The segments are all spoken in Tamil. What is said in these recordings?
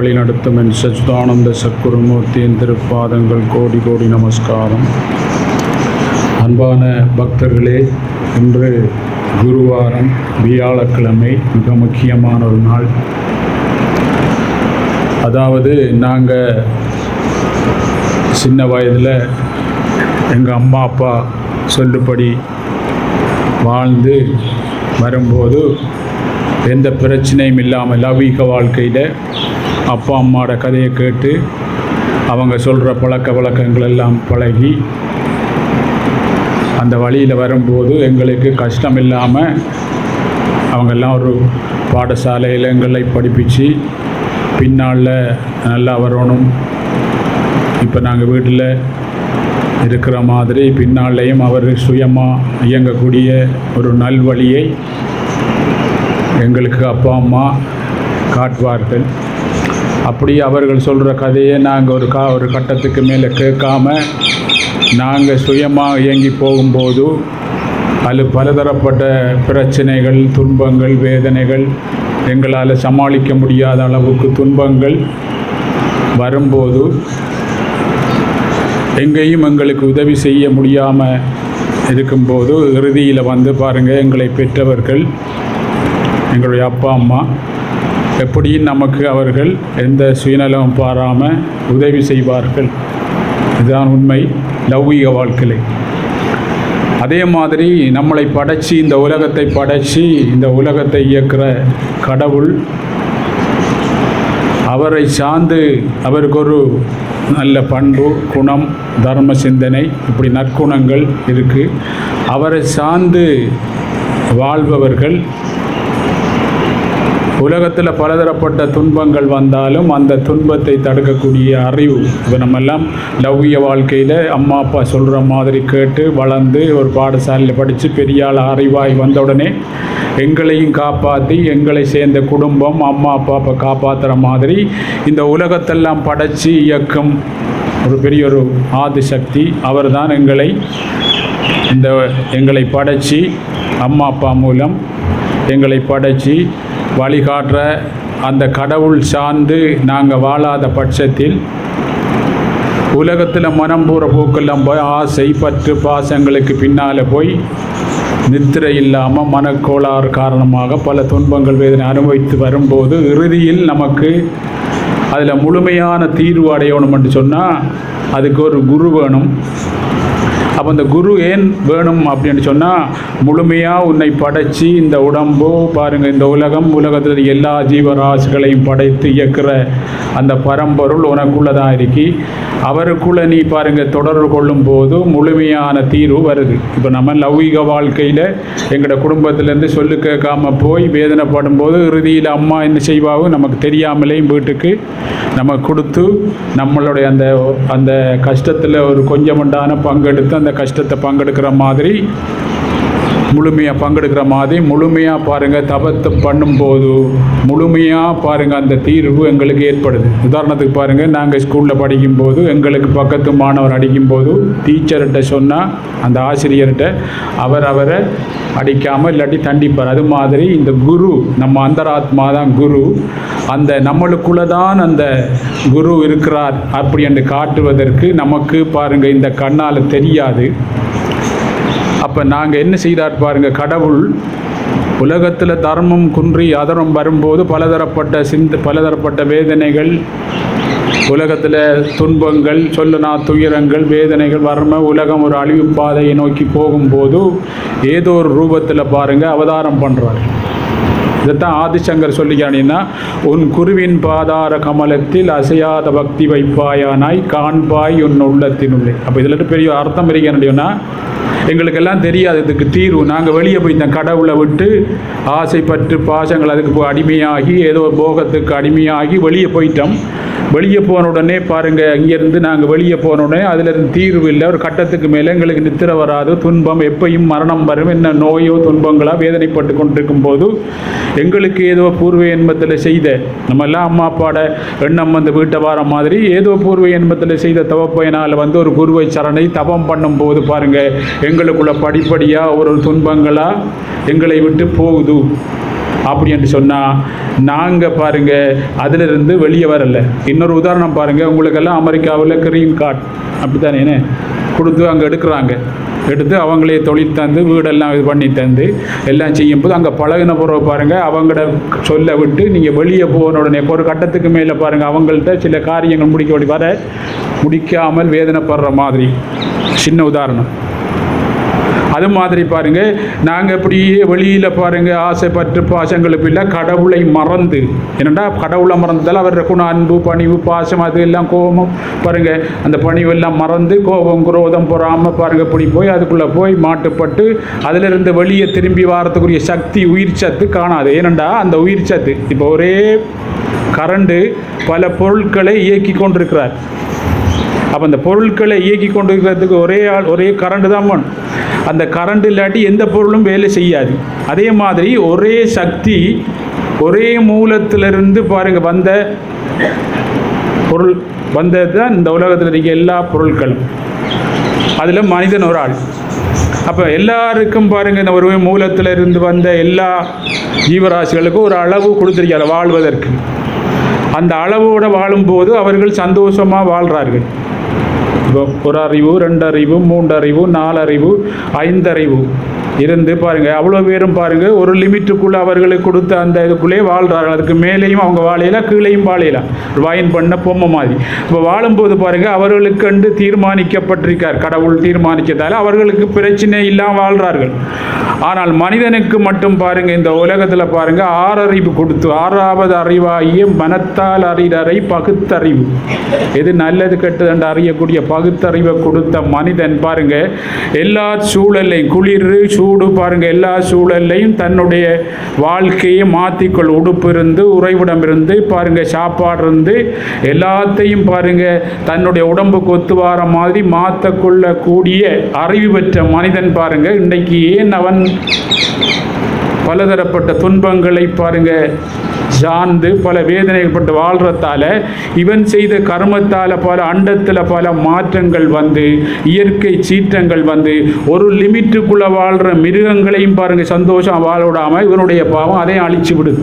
வழி நடத்தும் என் சச்சிதானந்த சக்குருமூர்த்தியின் திருப்பாதங்கள் கோடி கோடி நமஸ்காரம் அன்பான பக்தர்களே இன்று குருவாரம் வியாழக்கிழமை மிக முக்கியமான ஒரு நாள் அதாவது நாங்கள் சின்ன வயதில் எங்கள் அம்மா அப்பா சொல்லுபடி வாழ்ந்து வரும்போது எந்த பிரச்சனையும் இல்லாமல் லௌகீக வாழ்க்கையில் அப்பா அம்மாவோட கதையை கேட்டு அவங்க சொல்கிற பழக்க வழக்கங்கள் எல்லாம் பழகி அந்த வழியில் வரும்போது எங்களுக்கு கஷ்டம் இல்லாமல் அவங்கெல்லாம் ஒரு பாடசாலையில் எங்களை படிப்பிச்சு பின்னால் நல்லா வரணும் இப்போ நாங்கள் வீட்டில் இருக்கிற மாதிரி பின்னாலேயும் அவர் சுயமாக இயங்கக்கூடிய ஒரு நல்வழியை எங்களுக்கு அப்பா அம்மா காட்டுவார்கள் அப்படி அவர்கள் சொல்கிற கதையை நாங்கள் ஒரு கா ஒரு கட்டத்துக்கு மேலே கேட்காம நாங்கள் சுயமாக இயங்கி போகும்போது அதில் பலதரப்பட்ட பிரச்சனைகள் துன்பங்கள் வேதனைகள் எங்களால் சமாளிக்க முடியாத அளவுக்கு துன்பங்கள் வரும்போது எங்கேயும் எங்களுக்கு உதவி செய்ய முடியாமல் இருக்கும்போது இறுதியில் வந்து பாருங்கள் எங்களை பெற்றவர்கள் எங்களுடைய அப்பா அம்மா எப்படியும் நமக்கு அவர்கள் எந்த சுயநலமும் பாராமல் உதவி செய்வார்கள் இதுதான் உண்மை லௌகீக வாழ்க்கையில் அதே மாதிரி நம்மளை படைச்சி இந்த உலகத்தை படைச்சி இந்த உலகத்தை இயக்குற கடவுள் அவரை சார்ந்து அவருக்கு ஒரு நல்ல பண்பு குணம் தர்ம சிந்தனை இப்படி நற்குணங்கள் இருக்குது அவரை சார்ந்து வாழ்பவர்கள் உலகத்தில் பலதரப்பட்ட துன்பங்கள் வந்தாலும் அந்த துன்பத்தை தடுக்கக்கூடிய அறிவு இப்போ நம்மெல்லாம் லவ்விய வாழ்க்கையில் அம்மா அப்பா சொல்கிற மாதிரி கேட்டு வளர்ந்து ஒரு பாடசாலையில் படித்து பெரிய ஆள் அறிவாய் வந்த உடனே எங்களையும் காப்பாற்றி எங்களை சேர்ந்த குடும்பம் அம்மா அப்பாப்பை காப்பாற்றுற மாதிரி இந்த உலகத்தெல்லாம் படைச்சி இயக்கும் ஒரு பெரிய ஒரு ஆதிசக்தி அவர் தான் எங்களை இந்த எங்களை படைச்சி அம்மா அப்பா மூலம் எங்களை படைச்சி வழிகாட்டுற அந்த கடவுள் சார்ந்து நாங்கள் வாழாத பட்சத்தில் உலகத்தில் மனம் பூர போக்கெல்லாம் போய் ஆசை பற்று பாசங்களுக்கு பின்னால் போய் நித்திரை இல்லாமல் மனக்கோளாறு காரணமாக பல துன்பங்கள் வேதனை அனுபவித்து வரும்போது இறுதியில் நமக்கு அதில் முழுமையான தீர்வு அடையணும்னு சொன்னால் அதுக்கு ஒரு குரு வேணும் அப்போ இந்த குரு ஏன் வேணும் அப்படின்னு சொன்னால் முழுமையாக உன்னை படைச்சி இந்த உடம்போ பாருங்கள் இந்த உலகம் உலகத்தில் எல்லா ஜீவராசிகளையும் படைத்து இயக்குற அந்த பரம்பொருள் உனக்குள்ளதாக இருக்கி அவருக்குள்ளே நீ பாருங்கள் தொடர்பு கொள்ளும் போது முழுமையான தீர்வு வருது இப்போ நம்ம லௌகிக வாழ்க்கையில் எங்களோட குடும்பத்திலேருந்து சொல்லு கேட்காம போய் வேதனைப்படும் போது இறுதியில் அம்மா என்ன செய்வாவும் நமக்கு தெரியாமலேயும் வீட்டுக்கு நம்ம கொடுத்து நம்மளுடைய அந்த அந்த கஷ்டத்தில் ஒரு கொஞ்சமண்டான பங்கெடுத்து அந்த கஷ்டத்தை பங்கெடுக்கிற மாதிரி முழுமையாக பங்கெடுக்கிற மாதிரி முழுமையாக பாருங்கள் தபத்தை பண்ணும்போது முழுமையாக பாருங்கள் அந்த தீர்வு எங்களுக்கு ஏற்படுது உதாரணத்துக்கு பாருங்கள் நாங்கள் ஸ்கூலில் படிக்கும்போது எங்களுக்கு பக்கத்து மாணவர் அடிக்கும்போது டீச்சர்கிட்ட சொன்னால் அந்த ஆசிரியர்கிட்ட அவர் அவரை அடிக்காமல் இல்லாட்டி தண்டிப்பார் அது மாதிரி இந்த குரு நம்ம அந்தராத்மா தான் குரு அந்த நம்மளுக்குள்ளே தான் அந்த குரு இருக்கிறார் அப்படி என்று காட்டுவதற்கு நமக்கு பாருங்கள் இந்த கண்ணால் தெரியாது அப்போ நாங்கள் என்ன செய்தார் பாருங்கள் கடவுள் உலகத்தில் தர்மம் குன்றி அதரம் வரும்போது பலதரப்பட்ட சிந்த பலதரப்பட்ட வேதனைகள் உலகத்தில் துன்பங்கள் சொல்லனா துயரங்கள் வேதனைகள் வறுமை உலகம் ஒரு அழிவு பாதையை நோக்கி போகும்போது ஏதோ ஒரு ரூபத்தில் பாருங்கள் அவதாரம் பண்ணுறார் இதைத்தான் ஆதிசங்கர் சொல்லிக்கானின்னா உன் குருவின் பாதார கமலத்தில் அசையாத பக்தி வைப்பாயானாய் காண்பாய் உன் உள்ளத்தினுள்ளே அப்போ இதில் பெரிய அர்த்தம் இருக்கேன்னா எங்களுக்கெல்லாம் தெரியாது இதுக்கு தீர்வு நாங்கள் வெளியே போய் இந்த கடவுளை விட்டு ஆசைப்பட்டு பாசங்கள் அதுக்கு போய் அடிமையாகி ஏதோ போகத்துக்கு அடிமையாகி வெளியே போயிட்டோம் வெளியே போன உடனே பாருங்கள் இங்கேருந்து நாங்கள் வெளியே போன உடனே அதில் இருந்து தீர்வு இல்லை ஒரு கட்டத்துக்கு மேலே எங்களுக்கு நித்திர வராது துன்பம் எப்பயும் மரணம் வரும் என்ன நோயோ துன்பங்களாக வேதனைப்பட்டு கொண்டிருக்கும் போது எங்களுக்கு ஏதோ பூர்வ எண்பத்தில் செய்த நம்ம எல்லாம் அம்மா அப்பாட எண்ணம் வந்து வீட்டை வார மாதிரி ஏதோ பூர்வ எண்பத்தில் செய்த தவப்பயனால் வந்து ஒரு குருவை சரணை தவம் பண்ணும்போது பாருங்கள் எங்களுக்குள்ள படிப்படியாக ஒரு துன்பங்களாக எங்களை விட்டு போகுது அப்படி என்று சொன்னால் நாங்கள் பாருங்கள் அதிலிருந்து வெளியே வரல இன்னொரு உதாரணம் பாருங்கள் உங்களுக்கெல்லாம் அமெரிக்காவில் கிரீன் கார்டு அப்படி தானே கொடுத்து அங்கே எடுக்கிறாங்க எடுத்து அவங்களே தொழில் தந்து வீடெல்லாம் இது பண்ணி தந்து எல்லாம் செய்யும்போது அங்கே பழகின பிறகு பாருங்கள் அவங்கள சொல்ல விட்டு நீங்கள் வெளியே போன உடனே ஒரு கட்டத்துக்கு மேலே பாருங்கள் அவங்கள்ட்ட சில காரியங்கள் முடிக்க வேண்டி வர முடிக்காமல் வேதனைப்படுற மாதிரி சின்ன உதாரணம் அது மாதிரி பாருங்க நாங்கள் இப்படியே வெளியில் பாருங்க ஆசைப்பட்டு பாசங்களுக்கு இல்லை கடவுளை மறந்து என்னடா கடவுளை மறந்ததால் அவர் குண அன்பு பணிவு பாசம் அது எல்லாம் கோபம் பாருங்க அந்த பணிவு எல்லாம் மறந்து கோபம் குரோதம் பொறாமல் பாருங்க இப்படி போய் அதுக்குள்ளே போய் மாட்டுப்பட்டு அதிலிருந்து வெளியே திரும்பி வாரத்துக்குரிய சக்தி உயிர் சத்து காணாது ஏனண்டா அந்த உயிர் சத்து இப்போ ஒரே கரண்டு பல பொருட்களை இயக்கி கொண்டிருக்கிறார் அப்போ அந்த பொருட்களை இயக்கி கொண்டு இருக்கிறதுக்கு ஒரே ஆள் ஒரே கரண்ட் தான் வேணும் அந்த கரண்ட் இல்லாட்டி எந்த பொருளும் வேலை செய்யாது அதே மாதிரி ஒரே சக்தி ஒரே மூலத்திலிருந்து பாருங்க வந்த பொருள் வந்தது தான் இந்த உலகத்தில் இருக்க எல்லா பொருட்களும் அதில் மனிதன் ஒரு ஆள் அப்போ எல்லாருக்கும் பாருங்க இந்த ஒரு மூலத்தில் இருந்து வந்த எல்லா ஜீவராசிகளுக்கும் ஒரு அளவு கொடுத்துருக்காரு வாழ்வதற்கு அந்த அளவோடு வாழும்போது அவர்கள் சந்தோஷமாக வாழ்கிறார்கள் இப்போ ஒரு அறிவு ரெண்டு அறிவு மூன்று அறிவு நாலு அறிவு ஐந்து அறிவு இருந்து பாருங்க அவ்வளோ பேரும் பாருங்க ஒரு லிமிட்டுக்குள்ளே அவர்களுக்கு கொடுத்த அந்த இதுக்குள்ளே வாழ்கிறார்கள் அதுக்கு மேலேயும் அவங்க வாழையில கீழேயும் வாழையிலாம் வாயின் பண்ண பொம்மை மாதிரி இப்போ வாழும்போது பாருங்க அவர்களுக்கு கண்டு தீர்மானிக்கப்பட்டிருக்கார் கடவுள் தீர்மானிக்கதால அவர்களுக்கு பிரச்சனை இல்லாமல் வாழ்கிறார்கள் ஆனால் மனிதனுக்கு மட்டும் பாருங்க இந்த உலகத்தில் பாருங்க ஆறறிவு கொடுத்து ஆறாவது அறிவாகிய மனத்தால் அறிதறை பகுத்தறிவு எது நல்லது கெட்டது என்று அறியக்கூடிய பகுத்தறிவை கொடுத்த மனிதன் பாருங்க எல்லா சூழலையும் குளிர் சூடு பாருங்க எல்லா சூழல்லையும் தன்னுடைய வாழ்க்கையை மாற்றிக்கொள் உடுப்பு இருந்து உறைவிடம் இருந்து பாருங்க சாப்பாடு இருந்து எல்லாத்தையும் பாருங்க தன்னுடைய உடம்புக்கு ஒத்து வர மாதிரி மாற்றக்கொள்ளக்கூடிய அறிவு பெற்ற மனிதன் பாருங்க இன்றைக்கு ஏன் அவன் பலதரப்பட்ட துன்பங்களை பாருங்க சார்ந்து பல வேதனைப்பட்டு வாழ்றதால இவன் செய்த கர்மத்தால் பல அண்டத்தில் பல மாற்றங்கள் வந்து இயற்கை சீற்றங்கள் வந்து ஒரு லிமிட்டுக்குள்ளே வாழ்கிற மிருகங்களையும் பாருங்க சந்தோஷம் வாழ விடாம இவனுடைய பாவம் அதையும் அழிச்சு விடுது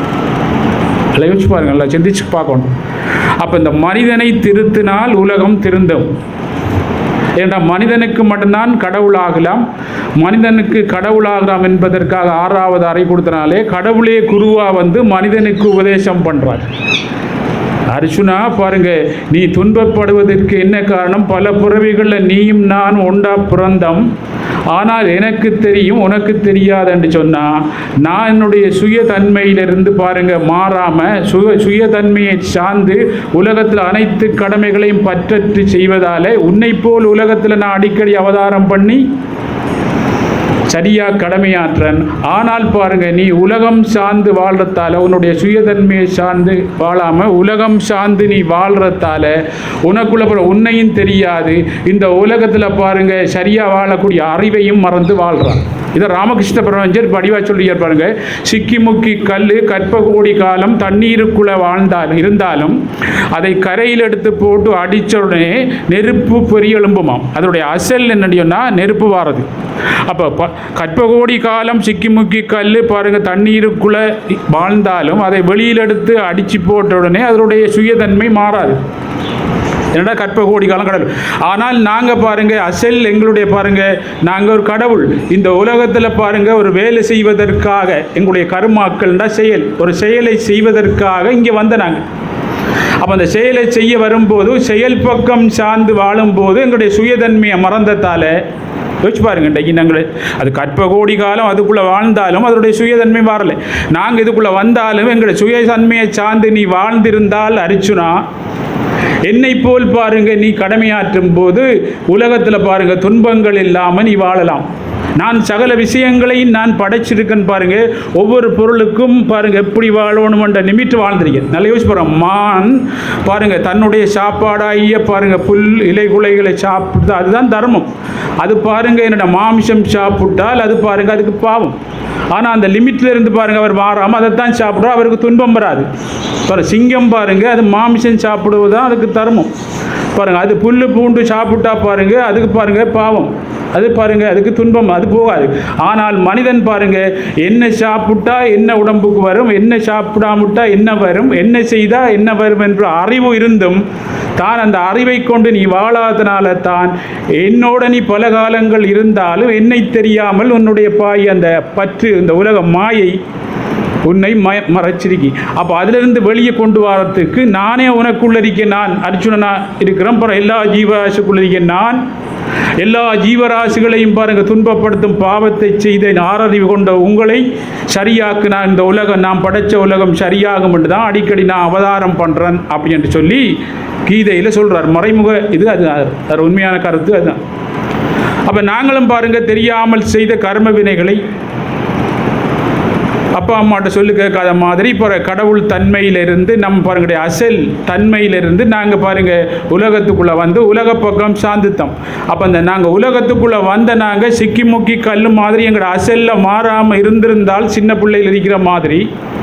அதை யோசிச்சு பாருங்க நல்லா சிந்திச்சு பார்க்கணும் அப்போ இந்த மனிதனை திருத்தினால் உலகம் திருந்தும் ஏன்னா மனிதனுக்கு மட்டும்தான் கடவுள் ஆகலாம் மனிதனுக்கு கடவுளாகலாம் என்பதற்காக ஆறாவது அறை கொடுத்தனாலே கடவுளே குருவா வந்து மனிதனுக்கு உபதேசம் பண்றார் அர்ஜுனா பாருங்க நீ துன்பப்படுவதற்கு என்ன காரணம் பல பிறவிகளில் நீயும் நான் ஒண்டா பிறந்தம் ஆனால் எனக்கு தெரியும் உனக்கு தெரியாது என்று சொன்னா நான் என்னுடைய சுயதன்மையிலிருந்து பாருங்க மாறாம சுய சுயதன்மையை சார்ந்து உலகத்தில் அனைத்து கடமைகளையும் பற்றற்று செய்வதால உன்னை போல் உலகத்தில் நான் அடிக்கடி அவதாரம் பண்ணி சரியா கடமையாற்றன் ஆனால் பாருங்க நீ உலகம் சார்ந்து வாழ்றதால உன்னுடைய சுயதன்மையை சார்ந்து வாழாம உலகம் சார்ந்து நீ வாழ்றதால உனக்குள்ள பிற உன்னையும் தெரியாது இந்த உலகத்துல பாருங்க சரியா வாழக்கூடிய அறிவையும் மறந்து வாழ்றான் இதை ராமகிருஷ்ண பரமஞ்சர் படிவா சொல்லியார் பாருங்க சிக்கி முக்கி கல் கற்ப கோடி காலம் தண்ணீருக்குள்ள வாழ்ந்தால் இருந்தாலும் அதை கரையில் எடுத்து போட்டு அடிச்ச உடனே நெருப்பு பெரிய எலும்புமாம் அதனுடைய அசல் என்னடியோன்னா நெருப்பு வாரது அப்போ ப கற்ப கோடி காலம் சிக்கி முக்கி கல் பாருங்க தண்ணீருக்குள்ள வாழ்ந்தாலும் அதை வெளியில் எடுத்து அடிச்சு போட்ட உடனே அதனுடைய சுயதன்மை மாறாது என்னடா கற்ப கோடி காலம் கடவுள் ஆனால் நாங்கள் பாருங்க அசல் எங்களுடைய பாருங்க நாங்கள் ஒரு கடவுள் இந்த உலகத்தில் பாருங்க ஒரு வேலை செய்வதற்காக எங்களுடைய கருமாக்கள்டா செயல் ஒரு செயலை செய்வதற்காக இங்கே வந்த நாங்கள் அப்போ அந்த செயலை செய்ய வரும்போது செயல் பக்கம் சார்ந்து வாழும்போது எங்களுடைய சுயதன்மையை மறந்ததால யோசிச்சு பாருங்க இன்றைக்கு நாங்கள் அது கற்ப கோடி காலம் அதுக்குள்ளே வாழ்ந்தாலும் அதனுடைய சுயதன்மை வரல நாங்கள் இதுக்குள்ளே வந்தாலும் எங்களுடைய சுயதன்மையை சார்ந்து நீ வாழ்ந்திருந்தால் அரிச்சுனா என்னை போல் பாருங்க நீ கடமையாற்றும் போது உலகத்தில் பாருங்க துன்பங்கள் இல்லாமல் நீ வாழலாம் நான் சகல விஷயங்களையும் நான் படைச்சிருக்கேன் பாருங்க ஒவ்வொரு பொருளுக்கும் பாருங்க எப்படி வாழணுமென்ற நிமிட்டு வாழ்ந்திருக்கேன் நல்ல யோசிச்சு பாருங்க மான் பாருங்க தன்னுடைய சாப்பாடாகிய பாருங்க புல் இலை குலைகளை சாப்பிட்டு அதுதான் தர்மம் அது பாருங்க என்னோட மாமிசம் சாப்பிட்டால் அது பாருங்க அதுக்கு பாவம் ஆனால் அந்த லிமிட்ல இருந்து பாருங்க அவர் மாறாமல் அதைத்தான் சாப்பிட்றோம் அவருக்கு துன்பம் வராது பாரு சிங்கம் பாருங்க அது மாமிசம் சாப்பிடுவது தான் அதுக்கு தர்மம் பாருங்க அது புல்லு பூண்டு சாப்பிட்டா பாருங்க அதுக்கு பாருங்க பாவம் அது பாருங்க அதுக்கு துன்பம் அது போகாது ஆனால் மனிதன் பாருங்க என்ன சாப்பிட்டா என்ன உடம்புக்கு வரும் என்ன சாப்பிடாமட்டா என்ன வரும் என்ன செய்தா என்ன வரும் என்ற அறிவு இருந்தும் தான் அந்த அறிவை கொண்டு நீ வாழாதனால தான் என்னோட நீ பல காலங்கள் இருந்தாலும் என்னை தெரியாமல் உன்னுடைய பாய் அந்த பற்று இந்த உலக மாயை உன்னை மய மறைச்சிருக்கி அப்போ அதிலிருந்து வெளியே கொண்டு வரத்துக்கு நானே உனக்குள்ள இருக்கேன் நான் அர்ஜுனனா இருக்கிறேன் அப்புறம் எல்லா ஜீவராசிக்குள்ள இருக்கேன் நான் எல்லா ஜீவராசிகளையும் பாருங்க துன்பப்படுத்தும் பாவத்தை செய்த ஆரறிவு கொண்ட உங்களை சரியாக்கு நான் இந்த உலகம் நான் படைச்ச உலகம் சரியாகும் என்று தான் அடிக்கடி நான் அவதாரம் பண்ணுறேன் அப்படின்னு சொல்லி கீதையில் சொல்றார் மறைமுக இது அது அது உண்மையான கருத்து அதுதான் அப்போ நாங்களும் பாருங்க தெரியாமல் செய்த கர்ம வினைகளை அப்பா அம்மாட்ட சொல்லு கேட்காத மாதிரி இப்போ கடவுள் தன்மையிலிருந்து நம்ம பாருங்க அசல் தன்மையிலிருந்து நாங்கள் பாருங்க உலகத்துக்குள்ளே வந்து உலக பக்கம் சாந்துத்தோம் அப்போ அந்த நாங்கள் உலகத்துக்குள்ளே வந்த நாங்கள் சிக்கி முக்கி கல் மாதிரி எங்களோட அசலில் மாறாமல் இருந்திருந்தால் சின்ன பிள்ளையில் இருக்கிற மாதிரி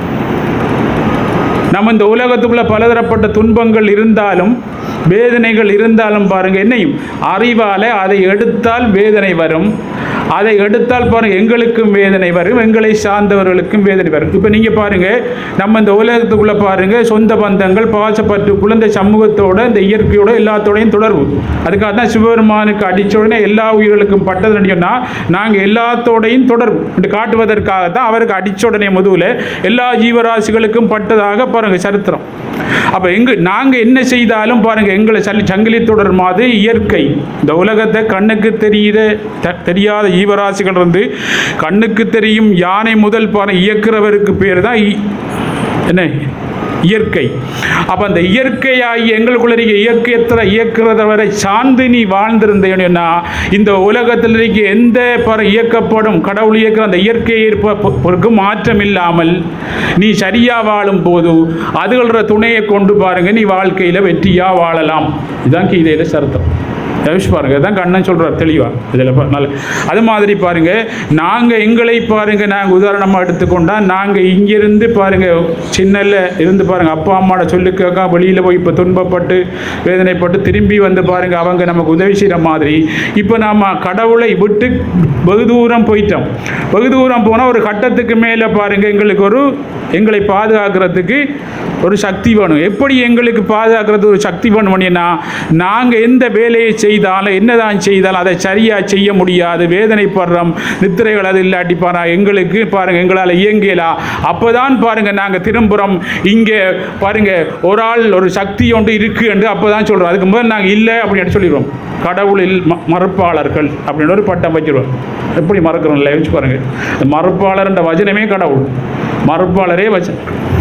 நம்ம இந்த உலகத்துக்குள்ள பலதரப்பட்ட துன்பங்கள் இருந்தாலும் வேதனைகள் இருந்தாலும் பாருங்க என்னையும் அறிவால அதை எடுத்தால் வேதனை வரும் அதை எடுத்தால் பாருங்க எங்களுக்கும் வேதனை வரும் எங்களை சார்ந்தவர்களுக்கும் வேதனை வரும் இப்போ நீங்க பாருங்க நம்ம இந்த உலகத்துக்குள்ள பாருங்க சொந்த பந்தங்கள் பாசப்பட்டு குழந்தை சமூகத்தோட இந்த இயற்கையோட எல்லாத்தோடையும் தொடர்பு அதுக்காக தான் சிவபெருமானுக்கு அடிச்ச உடனே எல்லா உயிர்களுக்கும் பட்டது சொன்னா நாங்கள் எல்லாத்தோடையும் தொடர்பு என்று காட்டுவதற்காக தான் அவருக்கு அடிச்ச உடனே முதுகுல எல்லா ஜீவராசிகளுக்கும் பட்டதாக பாருங்க சரித்திரம் அப்போ எங்க நாங்கள் என்ன செய்தாலும் பாருங்க எங்களை சல்லி சங்கிலி தொடர் மாதிரி இயற்கை இந்த உலகத்தை கண்ணுக்கு தெரியுத த- தெரியாத ஜீவராசிகள் இருந்து கண்ணுக்கு தெரியும் யானை முதல் பாருங்க இயக்குறவருக்கு பேர் தான் இ- என்ன இயற்கை அப்போ அந்த இயற்கையாகி எங்களுக்குள்ள இருக்க இயக்கத்தில் இயக்கிறத வரை சார்ந்து நீ வாழ்ந்திருந்தேன்னா இந்த உலகத்தில் இருக்க எந்த பர இயக்கப்படும் கடவுள் இயக்கிற அந்த இயற்கை இருப்பதற்கு மாற்றம் இல்லாமல் நீ சரியா வாழும் போது அதுகள துணையை கொண்டு பாருங்க நீ வாழ்க்கையில் வெற்றியா வாழலாம் இதுதான் கீதையில சருத்தம் யோசிச்சு பாருங்க இதான் கண்ணன் சொல்றார் தெளிவா இதில் நல்ல அது மாதிரி பாருங்க நாங்கள் எங்களை பாருங்க நாங்கள் உதாரணமாக எடுத்துக்கொண்டா நாங்கள் இங்கிருந்து பாருங்க சின்னல இருந்து பாருங்க அப்பா அம்மாவோட சொல்லுக்காக வெளியில் போய் இப்போ துன்பப்பட்டு வேதனைப்பட்டு திரும்பி வந்து பாருங்க அவங்க நமக்கு உதவி செய்கிற மாதிரி இப்போ நாம் கடவுளை விட்டு வெகு தூரம் போயிட்டோம் வெகு தூரம் போனால் ஒரு கட்டத்துக்கு மேலே பாருங்க எங்களுக்கு ஒரு எங்களை பாதுகாக்கிறதுக்கு ஒரு சக்தி வேணும் எப்படி எங்களுக்கு பாதுகாக்கிறது ஒரு சக்தி வேணும்னா நாங்கள் எந்த வேலையை செய்தாலும் என்னதான் செய்தாலும் அதை சரியாக செய்ய முடியாது வேதனைப்படுறோம் நித்திரைகள் அது இல்லாட்டி பாரா எங்களுக்கு பாருங்க எங்களால் இயங்கலா அப்போதான் பாருங்க நாங்கள் திரும்புகிறோம் இங்கே பாருங்க ஒரு ஆள் ஒரு சக்தி ஒன்று இருக்கு என்று அப்போ தான் சொல்கிறோம் அதுக்கு முதல் நாங்கள் இல்லை அப்படின்னு சொல்லிடுவோம் கடவுளில் ம மறுப்பாளர்கள் அப்படின்னு ஒரு பட்டம் வச்சிருவோம் எப்படி மறக்கிறோம்ல யோசிச்சு பாருங்க இந்த மறுப்பாளர்ன்ற வചനமே கடவுள் மறுப்பாளரே வச்ச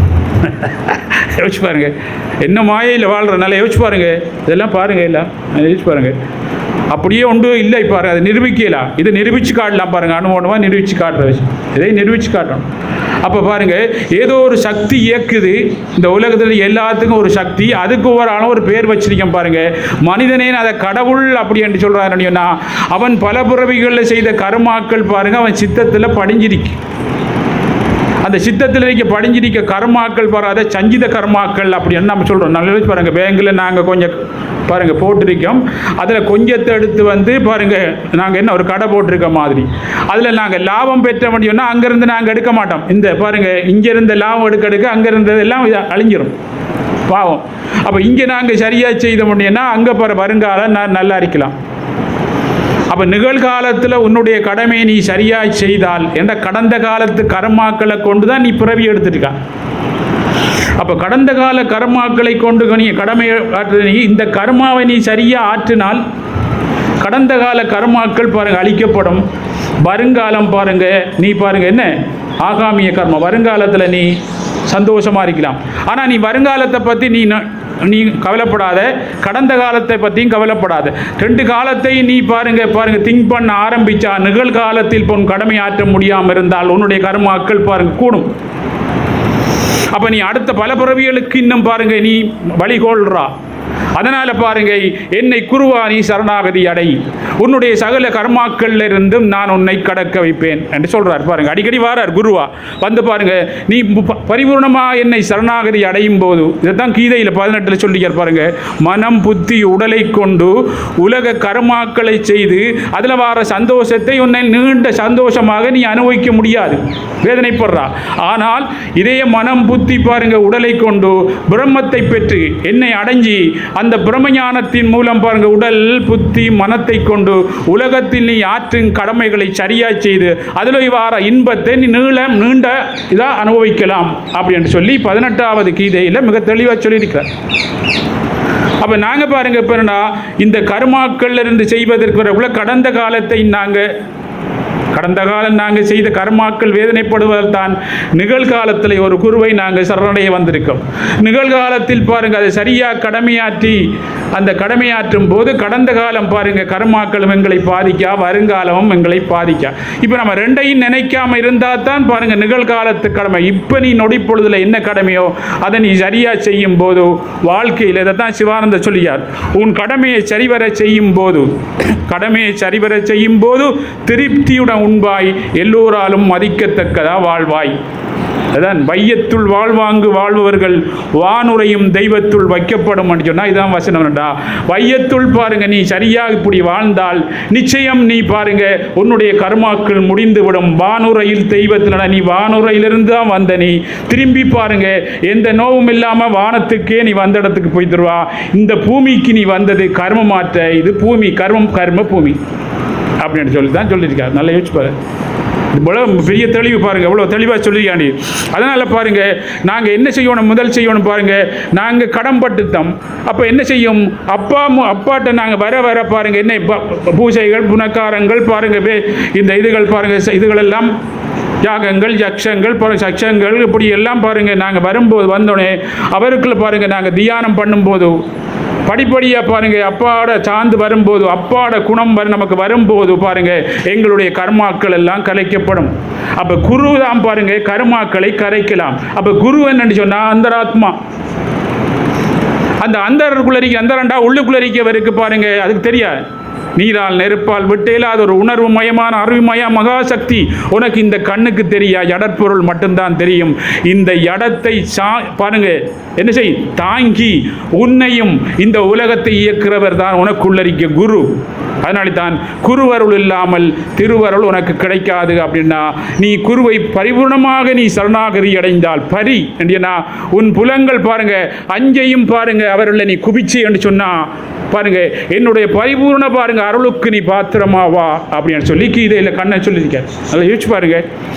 யோசிச்சு பாருங்க என்ன மாயையில் வாழ்கிறனால யோசிச்சு பாருங்க இதெல்லாம் பாருங்க இல்லை யோசிச்சு பாருங்க அப்படியே ஒன்று இல்லை பாரு அதை நிரூபிக்கலாம் இதை நிரூபித்து காட்டலாம் பாருங்க அனுபவமாக நிரூபித்து காட்டுற விஷயம் இதை நிரூபித்து காட்டணும் அப்போ பாருங்க ஏதோ ஒரு சக்தி இயக்குது இந்த உலகத்தில் எல்லாத்துக்கும் ஒரு சக்தி அதுக்கு ஒரு ஆளும் ஒரு பேர் வச்சிருக்கேன் பாருங்க மனிதனே அதை கடவுள் அப்படி என்று சொல்கிறாருன்னா அவன் பல பிறவிகளில் செய்த கருமாக்கள் பாருங்க அவன் சித்தத்தில் படிஞ்சிருக்கு அந்த சித்தத்தில் இருக்க படிஞ்சிருக்க கர்மாக்கள் வராத சஞ்சித கர்மாக்கள் அப்படின்னு நம்ம சொல்கிறோம் நல்ல யோசிச்சு பாருங்க பேங்கில் நாங்கள் கொஞ்சம் பாருங்க போட்டிருக்கோம் அதில் கொஞ்சத்தை எடுத்து வந்து பாருங்க நாங்கள் என்ன ஒரு கடை போட்டிருக்க மாதிரி அதில் நாங்கள் லாபம் பெற்ற முடியும்னா அங்கேருந்து நாங்கள் எடுக்க மாட்டோம் இந்த பாருங்க இங்கேருந்து லாபம் எடுக்க எடுக்க அங்கேருந்ததெல்லாம் இது அழிஞ்சிரும் பாவம் அப்போ இங்கே நாங்கள் சரியாக செய்த முடியும்னா அங்கே பாரு வருங்காலம் நான் நல்லா இருக்கலாம் அப்போ நிகழ்காலத்தில் உன்னுடைய கடமையை நீ சரியாக செய்தால் என்ற கடந்த காலத்து கர்மாக்களை கொண்டு தான் நீ பிறவி எடுத்துருக்க அப்போ கடந்த கால கர்மாக்களை கொண்டு நீ கடமை ஆற்று நீ இந்த கர்மாவை நீ சரியாக ஆற்றினால் கடந்த கால கர்மாக்கள் பாருங்க அழிக்கப்படும் வருங்காலம் பாருங்க நீ பாருங்க என்ன ஆகாமிய கர்மம் வருங்காலத்தில் நீ சந்தோஷமா இருக்கலாம் ஆனால் நீ வருங்காலத்தை பற்றி நீ ந- நீ கவலைப்படாத கடந்த காலத்தை பற்றியும் கவலைப்படாத ரெண்டு காலத்தை நீ பாருங்க பாருங்க திங்க் பண்ண ஆரம்பிச்சா நிகழ்காலத்தில் பொன் கடமை ஆற்ற முடியாமல் இருந்தால் உன்னுடைய கர்மாக்கள் பாருங்க கூடும் அப்ப நீ அடுத்த பல பிறவிகளுக்கு இன்னும் பாருங்க நீ வழிகோள்றா அதனால பாருங்க என்னை குருவா நீ சரணாகதி அடை உன்னுடைய சகல கர்மாக்கள்ல இருந்தும் நான் உன்னை கடக்க வைப்பேன் என்று சொல்றார் பாருங்க அடிக்கடி வாரார் குருவா வந்து பாருங்க நீ ப- பரிபூர்ணமா என்னை சரணாகதி அடையும் போது இதைத்தான் கீதையில் பதினெட்டுல சொல்லிக்கார் பாருங்க மனம் புத்தி உடலை கொண்டு உலக கர்மாக்களை செய்து அதில் வர சந்தோஷத்தை உன்னை நீண்ட சந்தோஷமாக நீ அனுபவிக்க முடியாது வேதனைப்படுறா ஆனால் இதே மனம் புத்தி பாருங்க உடலை கொண்டு பிரம்மத்தை பெற்று என்னை அடைஞ்சி அந்த பிரம்மஞானத்தின் மூலம் பாருங்க உடல் புத்தி மனத்தை கொண்டு உலகத்தில் நீ ஆற்றும் கடமைகளை சரியாக செய்து அதில் வார இன்பத்தை நீ நீளம் நீண்ட இதாக அனுபவிக்கலாம் அப்படின்னு சொல்லி பதினெட்டாவது கீதையில் மிக தெளிவாக சொல்லியிருக்கிறார் அப்போ நாங்கள் பாருங்க இப்போ என்னன்னா இந்த கர்மாக்கள்ல இருந்து செய்வதற்கு வரக்குள்ள கடந்த காலத்தை நாங்கள் கடந்த காலம் நாங்கள் செய்த கர்மாக்கள் வேதனைப்படுவதால் தான் நிகழ்காலத்தில் ஒரு குருவை நாங்கள் சரணடைய வந்திருக்கோம் நிகழ்காலத்தில் பாருங்க அதை சரியாக கடமையாற்றி அந்த கடமையாற்றும் போது கடந்த காலம் பாருங்க கர்மாக்களும் எங்களை பாதிக்கா வருங்காலமும் எங்களை பாதிக்கா இப்போ நம்ம ரெண்டையும் நினைக்காம இருந்தால் தான் பாருங்க நிகழ்காலத்து கடமை இப்போ நீ நொடி பொழுதுல என்ன கடமையோ அதை நீ சரியாக செய்யும் போது வாழ்க்கையில் இதை தான் சிவானந்த சொல்லியார் உன் கடமையை சரிவர செய்யும் போது கடமையை சரிவர செய்யும் போது திருப்தியுடன் உண்பாய் எல்லோராலும் மதிக்கத்தக்கதா வாழ்வாய் அதான் வையத்துள் வாழ்வாங்கு வாழ்பவர்கள் வானுரையும் தெய்வத்துள் வைக்கப்படும் சொன்னா இதான் வசனம்டா வையத்துள் பாருங்க நீ சரியாக இப்படி வாழ்ந்தால் நிச்சயம் நீ பாருங்க உன்னுடைய கர்மாக்கள் முடிந்துவிடும் வானுரையில் தெய்வத்தில் நீ வானுரையிலிருந்து தான் வந்த நீ திரும்பி பாருங்க எந்த நோவும் இல்லாம வானத்துக்கே நீ வந்த இடத்துக்கு போய் தருவா இந்த பூமிக்கு நீ வந்தது கர்ம மாற்ற இது பூமி கர்மம் கர்ம பூமி அப்படின்னு சொல்லி தான் சொல்லியிருக்காரு நல்லா யோசிச்சு பாரு இவ்வளோ பெரிய தெளிவு பாருங்க எவ்வளோ தெளிவாக சொல்லியிருக்காண்டி அதனால் பாருங்க நாங்கள் என்ன செய்யணும் முதல் செய்யணும் பாருங்க நாங்கள் கடன்பட்டுத்தோம் அப்போ என்ன செய்யும் அப்பா மு- அப்பாட்ட நாங்கள் வர வர பாருங்க என்ன ப- ப- பூஜைகள் புனக்காரங்கள் பாருங்க வே- இந்த இதுகள் பாருங்க ச- இதுகளெல்லாம் யாகங்கள் யக்ஷங்கள் பாரு சக்ஷங்கள் இப்படி எல்லாம் பாருங்க நாங்கள் வரும்போது வந்தோடனே அவருக்குள்ள பாருங்க நாங்கள் தியானம் பண்ணும்போது படிப்படியாக பாருங்க அப்பாட சார்ந்து வரும்போது அப்பாட குணம் வர நமக்கு வரும்போது பாருங்க எங்களுடைய கர்மாக்கள் எல்லாம் கலைக்கப்படும் அப்ப குரு தான் பாருங்க கர்மாக்களை கரைக்கலாம் அப்ப குரு என்னன்னு சொன்னா அந்தராத்மா அந்த அந்தருக்குள்ளரிக்க அந்தரண்டா உள்ளுக்குள்ளரிக்கவருக்கு பாருங்க அதுக்கு தெரியாது நீரால் நெருப்பால் விட்டேலாத ஒரு உணர்வு மயமான அறிவுமய மகாசக்தி உனக்கு இந்த கண்ணுக்கு தெரியா ஜடற்பொருள் மட்டும்தான் தெரியும் இந்த இடத்தை சா பாருங்க என்ன செய் தாங்கி உன்னையும் இந்த உலகத்தை இயக்கிறவர் தான் உனக்குள்ளரிக்க குரு அதனால தான் குருவருள் இல்லாமல் திருவருள் உனக்கு கிடைக்காது அப்படின்னா நீ குருவை பரிபூர்ணமாக நீ சரணாகதி அடைந்தால் பரி என்றா உன் புலங்கள் பாருங்க அஞ்சையும் பாருங்க அவருள்ள நீ குபிச்சு என்று சொன்னா பாருங்க என்னுடைய பரிபூர்ண பாருங்க அருளுக்கு நீ பாத்திரமாவா அப்படின்னு சொல்லி கீதையில் கண்ணை சொல்லியிருக்கார் நல்லா யோசிச்சு பாருங்க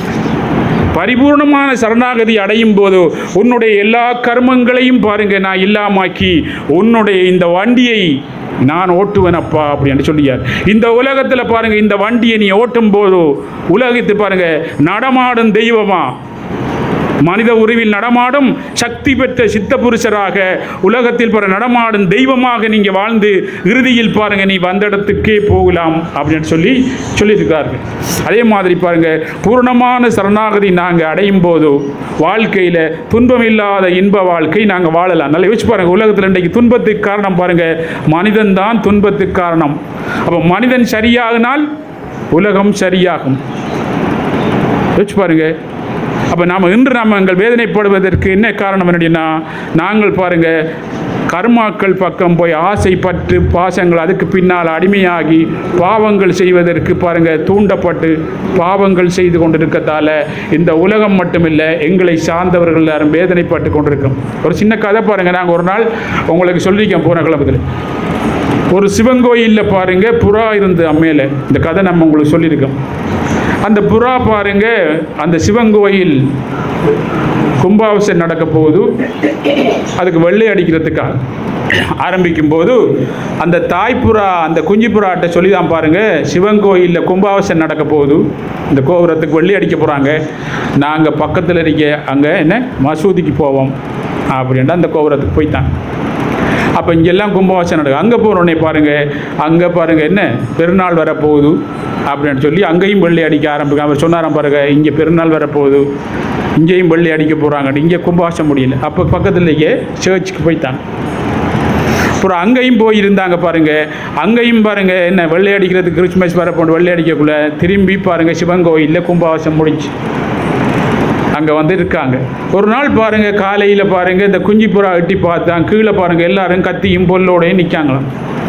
பரிபூர்ணமான சரணாகதி அடையும் போது உன்னுடைய எல்லா கர்மங்களையும் பாருங்க நான் இல்லாமாக்கி உன்னுடைய இந்த வண்டியை நான் ஓட்டுவேனப்பா அப்படின்னு சொல்லியார் இந்த உலகத்தில் பாருங்க இந்த வண்டியை நீ ஓட்டும் போது உலகத்தை பாருங்க நடமாடும் தெய்வமா மனித உருவில் நடமாடும் சக்தி பெற்ற சித்த புருஷராக உலகத்தில் பிற நடமாடும் தெய்வமாக நீங்க வாழ்ந்து இறுதியில் பாருங்க நீ வந்த இடத்துக்கே போகலாம் அப்படின்னு சொல்லி சொல்லியிருக்கார்கள் அதே மாதிரி பாருங்க பூர்ணமான சரணாகதி நாங்கள் அடையும் போது வாழ்க்கையில் துன்பம் இல்லாத இன்ப வாழ்க்கை நாங்கள் வாழலாம் நல்லா யோசிச்சு பாருங்க உலகத்தில் இன்றைக்கு துன்பத்துக்கு காரணம் பாருங்க மனிதன் தான் துன்பத்துக்கு காரணம் அப்போ மனிதன் சரியாகினால் உலகம் சரியாகும் யோசிச்சு பாருங்க அப்போ நாம் இன்று நாம் எங்கள் வேதனைப்படுவதற்கு என்ன காரணம் என்னடின்னா நாங்கள் பாருங்க கர்மாக்கள் பக்கம் போய் ஆசைப்பட்டு பாசங்கள் அதுக்கு பின்னால் அடிமையாகி பாவங்கள் செய்வதற்கு பாருங்க தூண்டப்பட்டு பாவங்கள் செய்து கொண்டிருக்கத்தால இந்த உலகம் மட்டுமில்லை எங்களை சார்ந்தவர்கள் எல்லாரும் வேதனைப்பட்டு கொண்டிருக்கோம் ஒரு சின்ன கதை பாருங்க நாங்கள் ஒரு நாள் உங்களுக்கு சொல்லியிருக்கோம் போன கிளம்பத்தில் ஒரு சிவன் கோயிலில் பாருங்க புறா இருந்து அம்மையில் இந்த கதை நம்ம உங்களுக்கு சொல்லியிருக்கோம் அந்த புறா பாருங்க அந்த சிவன் கோயில் கும்பாபிஷேகம் நடக்க போகுது அதுக்கு வெள்ளை அடிக்கிறதுக்காக ஆரம்பிக்கும் போது அந்த தாய்ப்புறா அந்த குஞ்சு புறாட்ட சொல்லி தான் பாருங்க சிவன் கோயிலில் கும்பாபிஷேகம் நடக்க போகுது இந்த கோபுரத்துக்கு வெள்ளி அடிக்க போகிறாங்க நாங்கள் பக்கத்தில் இருக்க அங்கே என்ன மசூதிக்கு போவோம் அப்படின்ட்டு அந்த கோபுரத்துக்கு போய்த்தாங்க அப்போ இங்கெல்லாம் கும்பாபிஷேகம் நடக்கும் அங்கே போகிறோன்னே பாருங்கள் அங்கே பாருங்கள் என்ன பெருநாள் வரப்போகுது அப்படின்னு சொல்லி அங்கேயும் வெள்ளி அடிக்க ஆரம்பிக்க அவர் சொன்னாராம் பாருங்க இங்கே பெருநாள் வரப்போகுது இங்கேயும் வெள்ளி அடிக்க போகிறாங்க இங்கே கும்பாபிஷேகம் முடியல அப்போ பக்கத்துலேயே சர்ச்சுக்கு போய்த்தாங்க அப்புறம் அங்கேயும் போய் இருந்தாங்க பாருங்க அங்கேயும் பாருங்க என்ன வெள்ளை அடிக்கிறதுக்கு கிறிஸ்மஸ் வரப்போண்டு வெள்ளை அடிக்கக்குள்ள திரும்பி பாருங்க சிவன் கோயிலில் கும்பாவாசம் முடிஞ்சு அங்கே வந்து இருக்காங்க ஒரு நாள் பாருங்க காலையில் பாருங்க இந்த குஞ்சிப்புறா எட்டி பார்த்தான் கீழே பாருங்க எல்லாரும் கத்தியும் பொல்லோடையும் நிற்காங்களாம்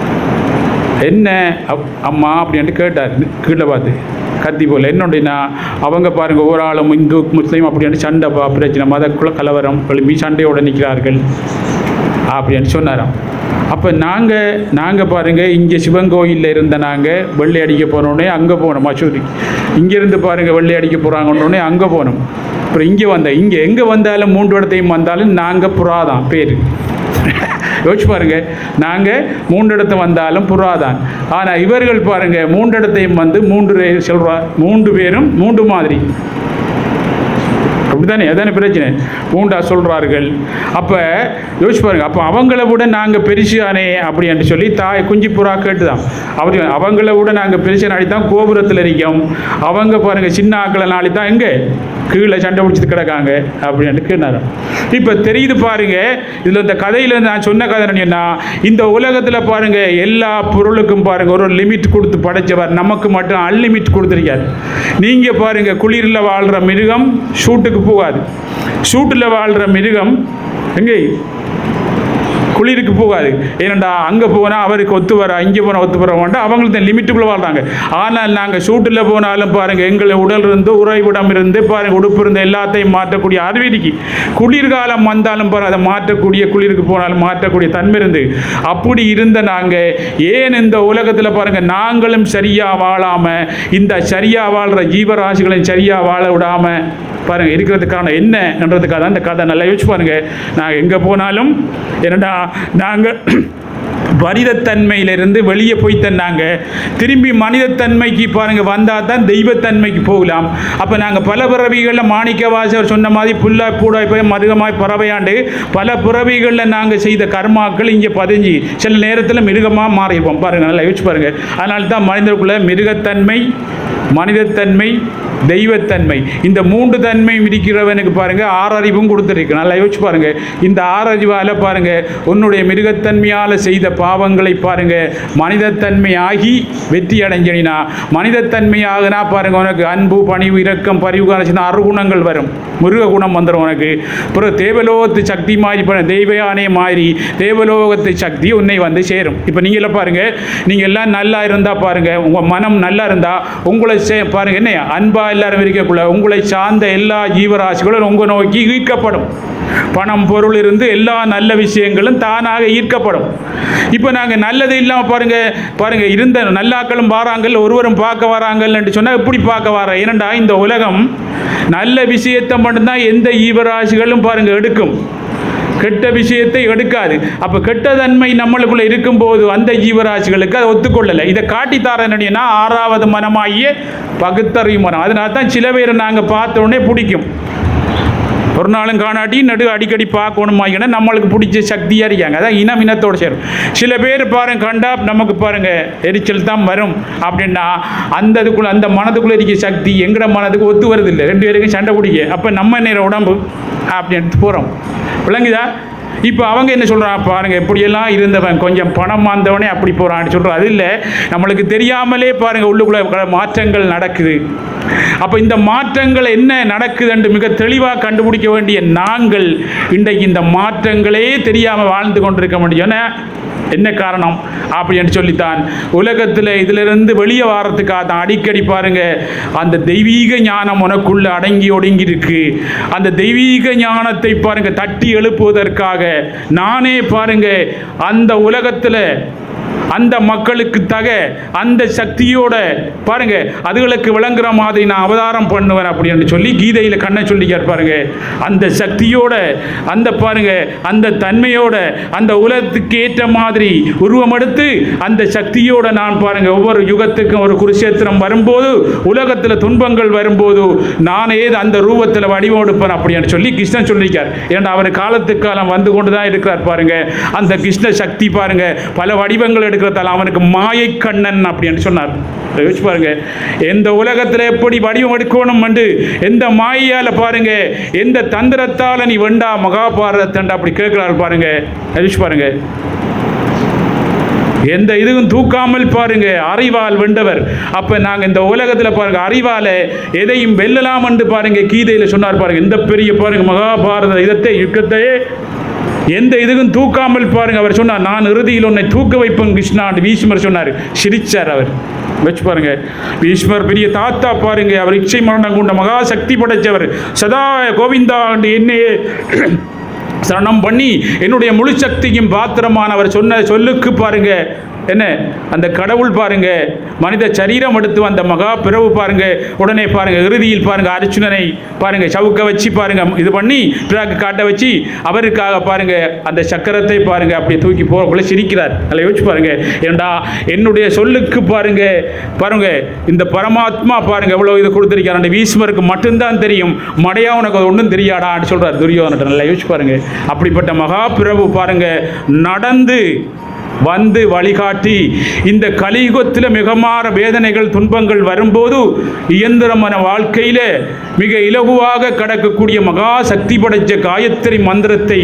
என்ன அப்- அம்மா அப்படின்ட்டு கேட்டார் கீழே பார்த்து கத்தி போல் என்னொண்டினா அவங்க பாருங்க ஒரு ஆளும் இந்து முஸ்லீம் அப்படின்ட்டு சண்டை பா பிரச்சனை மதக்குள்ள கலவரம் எழுப்பி சண்டையோட நிற்கிறார்கள் அப்படின்னு சொன்னாராம் அப்போ நாங்கள் நாங்கள் பாருங்கள் இங்கே சிவன் கோயிலில் இருந்த நாங்கள் வெள்ளை அடிக்க போனோடனே அங்கே போனோம் மசூதி இங்கேருந்து பாருங்கள் வெள்ளை அடிக்க போகிறாங்கன்னொடனே அங்கே போனோம் அப்புறம் இங்கே வந்தேன் இங்கே எங்கே வந்தாலும் மூன்று இடத்தையும் வந்தாலும் நாங்கள் புறாதான் பேர் யோசிச்சு பாருங்க நாங்கள் மூன்று இடத்து வந்தாலும் புறாதான் ஆனால் இவர்கள் பாருங்க மூன்று இடத்தையும் வந்து மூன்று சொல்றா மூன்று பேரும் மூன்று மாதிரி அப்படிதானே அதானே பிரச்சனை மூண்டா சொல்கிறார்கள் அப்போ யோசிச்சு பாருங்க அப்போ அவங்கள விட நாங்கள் பெருசானே அப்படின்னு சொல்லி தாய் குஞ்சு புறா கேட்டுதான் அப்படி அவங்கள விட நாங்கள் பெருசு நாளி தான் கோபுரத்தில் இருக்கோம் அவங்க பாருங்க சின்ன ஆக்களை நாளி தான் எங்கே கீழே சண்டை பிடிச்சிட்டு கிடக்காங்க அப்படின்னு கேட்டாராம் இப்போ தெரியுது பாருங்க இதில் இந்த கதையில் நான் சொன்ன கதை என்னன்னா இந்த உலகத்தில் பாருங்க எல்லா பொருளுக்கும் பாருங்க ஒரு லிமிட் கொடுத்து படைச்சவர் நமக்கு மட்டும் அன்லிமிட் கொடுத்துருக்கார் நீங்கள் பாருங்க குளிரில் வாழ்கிற மிருகம் ஷூட்டுக்கு போகாது ஷூட்டில் வாழ்கிற மிருகம் எங்கே குளிருக்கு போகாது ஏனண்டா அங்கே போனால் அவருக்கு ஒத்து வர இங்கே போனால் ஒத்து வர மாட்டோம் அவங்களுக்கு லிமிட்டுக்குள்ளே வாழ்றாங்க ஆனால் நாங்கள் ஷூட்டில் போனாலும் பாருங்கள் எங்களை உடல் இருந்து உறைவிடம் இருந்து பாருங்கள் உடுப்பு இருந்து எல்லாத்தையும் மாற்றக்கூடிய அறிவிக்கு குளிர்காலம் வந்தாலும் பாரு அதை மாற்றக்கூடிய குளிருக்கு போனாலும் மாற்றக்கூடிய தன்மை இருந்து அப்படி இருந்த நாங்கள் ஏன் இந்த உலகத்தில் பாருங்கள் நாங்களும் சரியாக வாழாமல் இந்த சரியாக வாழ்கிற ஜீவராசிகளையும் சரியாக வாழ விடாமல் பாருங்க இருக்கிறதுக்கான என்னன்றதுக்காக தான் இந்த கதை நல்லா யோசிச்சு பாருங்க நான் எங்கே போனாலும் என்னடா நாங்கள் மனிதத்தன்மையிலிருந்து வெளியே போய் தந்தாங்க திரும்பி மனிதத்தன்மைக்கு பாருங்க வந்தால் தான் தெய்வத்தன்மைக்கு போகலாம் அப்போ நாங்கள் பல பிறவிகளில் மாணிக்கவாசர் சொன்ன மாதிரி புல்லா பூடாய் போய் மருகமாய் பறவையாண்டு பல பிறவிகளில் நாங்கள் செய்த கர்மாக்கள் இங்கே பதிஞ்சு சில நேரத்தில் மிருகமாக மாறிடுவோம் பாருங்க நல்லா யோசிச்சு பாருங்க அதனால தான் மனிதருக்குள்ள மிருகத்தன்மை மனிதத்தன்மை தெய்வத்தன்மை இந்த மூன்று தன்மையும் இருக்கிறவனுக்கு பாருங்க ஆறறிவும் கொடுத்துருக்கு நல்லா யோசிச்சு பாருங்க இந்த ஆறறிவால பாருங்க உன்னுடைய மிருகத்தன்மையால் செய்த பாவங்களை பாருங்க மனிதத்தன்மை ஆகி வெற்றி அடைஞ்சினா மனிதத்தன்மையாகனா பாருங்க உனக்கு அன்பு பணிவு இரக்கம் பரிவு காணிச்சுனா அருகுணங்கள் வரும் மிருக குணம் வந்துடும் உனக்கு பிறகு தேவலோகத்து சக்தி மாதிரி பண்ண தெய்வயானே மாதிரி தேவலோகத்து சக்தி உன்னை வந்து சேரும் இப்போ நீங்கள பாருங்க நீங்கள் எல்லாம் நல்லா இருந்தால் பாருங்க உங்கள் மனம் நல்லா இருந்தால் உங்களை சே பாருங்க என்ன அன்பா எல்லாரும் இருக்கக்குள்ள உங்களை சார்ந்த எல்லா ஜீவராசிகளும் உங்கள் நோக்கி ஈர்க்கப்படும் பணம் பொருள் இருந்து எல்லா நல்ல விஷயங்களும் தானாக ஈர்க்கப்படும் இப்போ நாங்கள் நல்லது இல்லாமல் பாருங்க பாருங்க இருந்த நல்லாக்களும் வாராங்கள் ஒருவரும் பார்க்க வராங்கன்னு சொன்னால் எப்படி பார்க்க வர ஏனண்டா இந்த உலகம் நல்ல விஷயத்தை மட்டும்தான் எந்த ஈவராசிகளும் பாருங்க எடுக்கும் கெட்ட விஷயத்தை எடுக்காது அப்போ கெட்ட தன்மை நம்மளுக்குள்ள இருக்கும்போது அந்த ஜீவராசிகளுக்கு அதை ஒத்துக்கொள்ளலை இதை காட்டித்தாரனா ஆறாவது மனமாகிய பகுத்தறிவு மனம் அதனால தான் சில பேரை நாங்கள் பார்த்த உடனே பிடிக்கும் ஒரு நாளும் காணாட்டி நடு அடிக்கடி பார்க்கணுமாங்கன்னா நம்மளுக்கு பிடிச்ச சக்தியாக இருக்காங்க அதான் இனம் இனத்தோடு சேரும் சில பேர் பாருங்க கண்டா நமக்கு பாருங்க எரிச்சல் தான் வரும் அப்படின்னா அந்த இதுக்குள்ள அந்த மனதுக்குள்ள இருக்க சக்தி எங்கட மனதுக்கு ஒத்து வருது இல்லை ரெண்டு பேருக்கும் சண்டை பிடிக்க அப்போ நம்ம நேர உடம்பு அப்படின்ட்டு போகிறோம் விளங்குதா இப்போ அவங்க என்ன சொல்கிறாங்க பாருங்க எப்படியெல்லாம் இருந்தவன் கொஞ்சம் பணம் வந்தவனே அப்படி போகிறான்னு சொல்கிறான் அது இல்லை நம்மளுக்கு தெரியாமலே பாருங்க உள்ளுக்குள்ள மாற்றங்கள் நடக்குது அப்போ இந்த மாற்றங்கள் என்ன நடக்குதுன்னு மிக தெளிவாக கண்டுபிடிக்க வேண்டிய நாங்கள் இன்றைக்கு இந்த மாற்றங்களே தெரியாமல் வாழ்ந்து கொண்டிருக்க முடியும் ஏன்னா, என்ன காரணம் அப்படின்னு சொல்லித்தான் உலகத்தில் இதிலிருந்து வெளியே வாரத்துக்காக தான் அடிக்கடி பாருங்க அந்த தெய்வீக ஞானம் உனக்குள்ள அடங்கி ஒடுங்கி இருக்கு அந்த தெய்வீக ஞானத்தை பாருங்க தட்டி எழுப்புவதற்காக நானே பாருங்க அந்த உலகத்தில் அந்த மக்களுக்கு தக அந்த சக்தியோட பாருங்க அதுகளுக்கு விளங்குற மாதிரி நான் அவதாரம் பண்ணுவேன் அப்படின்னு சொல்லி கீதையில் கண்ணை சொல்லிக்கார் பாருங்க அந்த சக்தியோட அந்த பாருங்க அந்த தன்மையோட அந்த உலகத்துக்கு ஏற்ற மாதிரி உருவம் எடுத்து அந்த சக்தியோட நான் பாருங்க ஒவ்வொரு யுகத்துக்கும் ஒரு குருஷேத்திரம் வரும்போது உலகத்தில் துன்பங்கள் வரும்போது நானே அந்த ரூபத்தில் வடிவம் எடுப்பேன் அப்படின்னு சொல்லி கிருஷ்ணன் சொல்லியிருக்கார் ஏன்னா அவர் காலத்துக்கு காலம் வந்து கொண்டு தான் இருக்கிறார் பாருங்க அந்த கிருஷ்ண சக்தி பாருங்க பல வடிவங்கள் எடுக்கிறதால அவனுக்கு மாயை கண்ணன் அப்படின்னு சொன்னார் இதை யோசிச்சு பாருங்க எந்த உலகத்தில் எப்படி வடிவம் எடுக்கணும் என்று எந்த மாயையால பாருங்க எந்த தந்திரத்தால நீ வெண்டா மகாபாரதத்தண்டா அப்படி கேட்கிறாரு பாருங்க யோசிச்சு பாருங்க எந்த இதுவும் தூக்காமல் பாருங்க அறிவால் வென்றவர் அப்ப நாங்க இந்த உலகத்துல பாருங்க அறிவால எதையும் வெல்லலாம் என்று பாருங்க கீதையில சொன்னார் பாருங்க இந்த பெரிய பாருங்க மகாபாரத யுத்தத்தை யுத்தத்தையே எந்த இதுக்கும் தூக்காமல் பாருங்க அவர் சொன்னார் நான் இறுதியில் உன்னை தூக்க வைப்பேன் கிருஷ்ணா பீஷ்மர் சொன்னார் சிரிச்சார் அவர் வச்சு பாருங்க பீஷ்மர் பெரிய தாத்தா பாருங்க அவர் இச்சை மரணம் கொண்ட மகா சக்தி படைச்சவர் சதா கோவிந்தா என்று என்னையே சரணம் பண்ணி என்னுடைய முழு சக்தியும் பாத்திரமானவர் சொன்ன சொல்லுக்கு பாருங்க என்ன அந்த கடவுள் பாருங்க மனித சரீரம் எடுத்து வந்த மகா பிறவு பாருங்க உடனே பாருங்க இறுதியில் பாருங்க அர்ஜுனனை பாருங்க சவுக்க வச்சு பாருங்க இது பண்ணி பிறகு காட்ட வச்சு அவருக்காக பாருங்க அந்த சக்கரத்தை பாருங்க அப்படியே தூக்கி போகக்குள்ள சிரிக்கிறார் அதில் யோசிச்சு பாருங்க ஏண்டா என்னுடைய சொல்லுக்கு பாருங்க பாருங்க இந்த பரமாத்மா பாருங்க எவ்வளவு இது கொடுத்திருக்கார் அந்த பீஷ்மருக்கு மட்டும்தான் தெரியும் மடையா உனக்கு அது ஒன்றும் தெரியாடான்னு சொல்றார் துரியோதனன் நல்லா யோசிச்சு பாருங்க அப்படிப்பட்ட மகா பிரபு பாருங்க நடந்து வந்து வழிகாட்டி இந்த கலியுகத்தில் மிகமாற வேதனைகள் துன்பங்கள் வரும்போது இயந்திரமான வாழ்க்கையில மிக இலகுவாக கடக்கக்கூடிய மகா சக்தி படைச்ச காயத்ரி மந்திரத்தை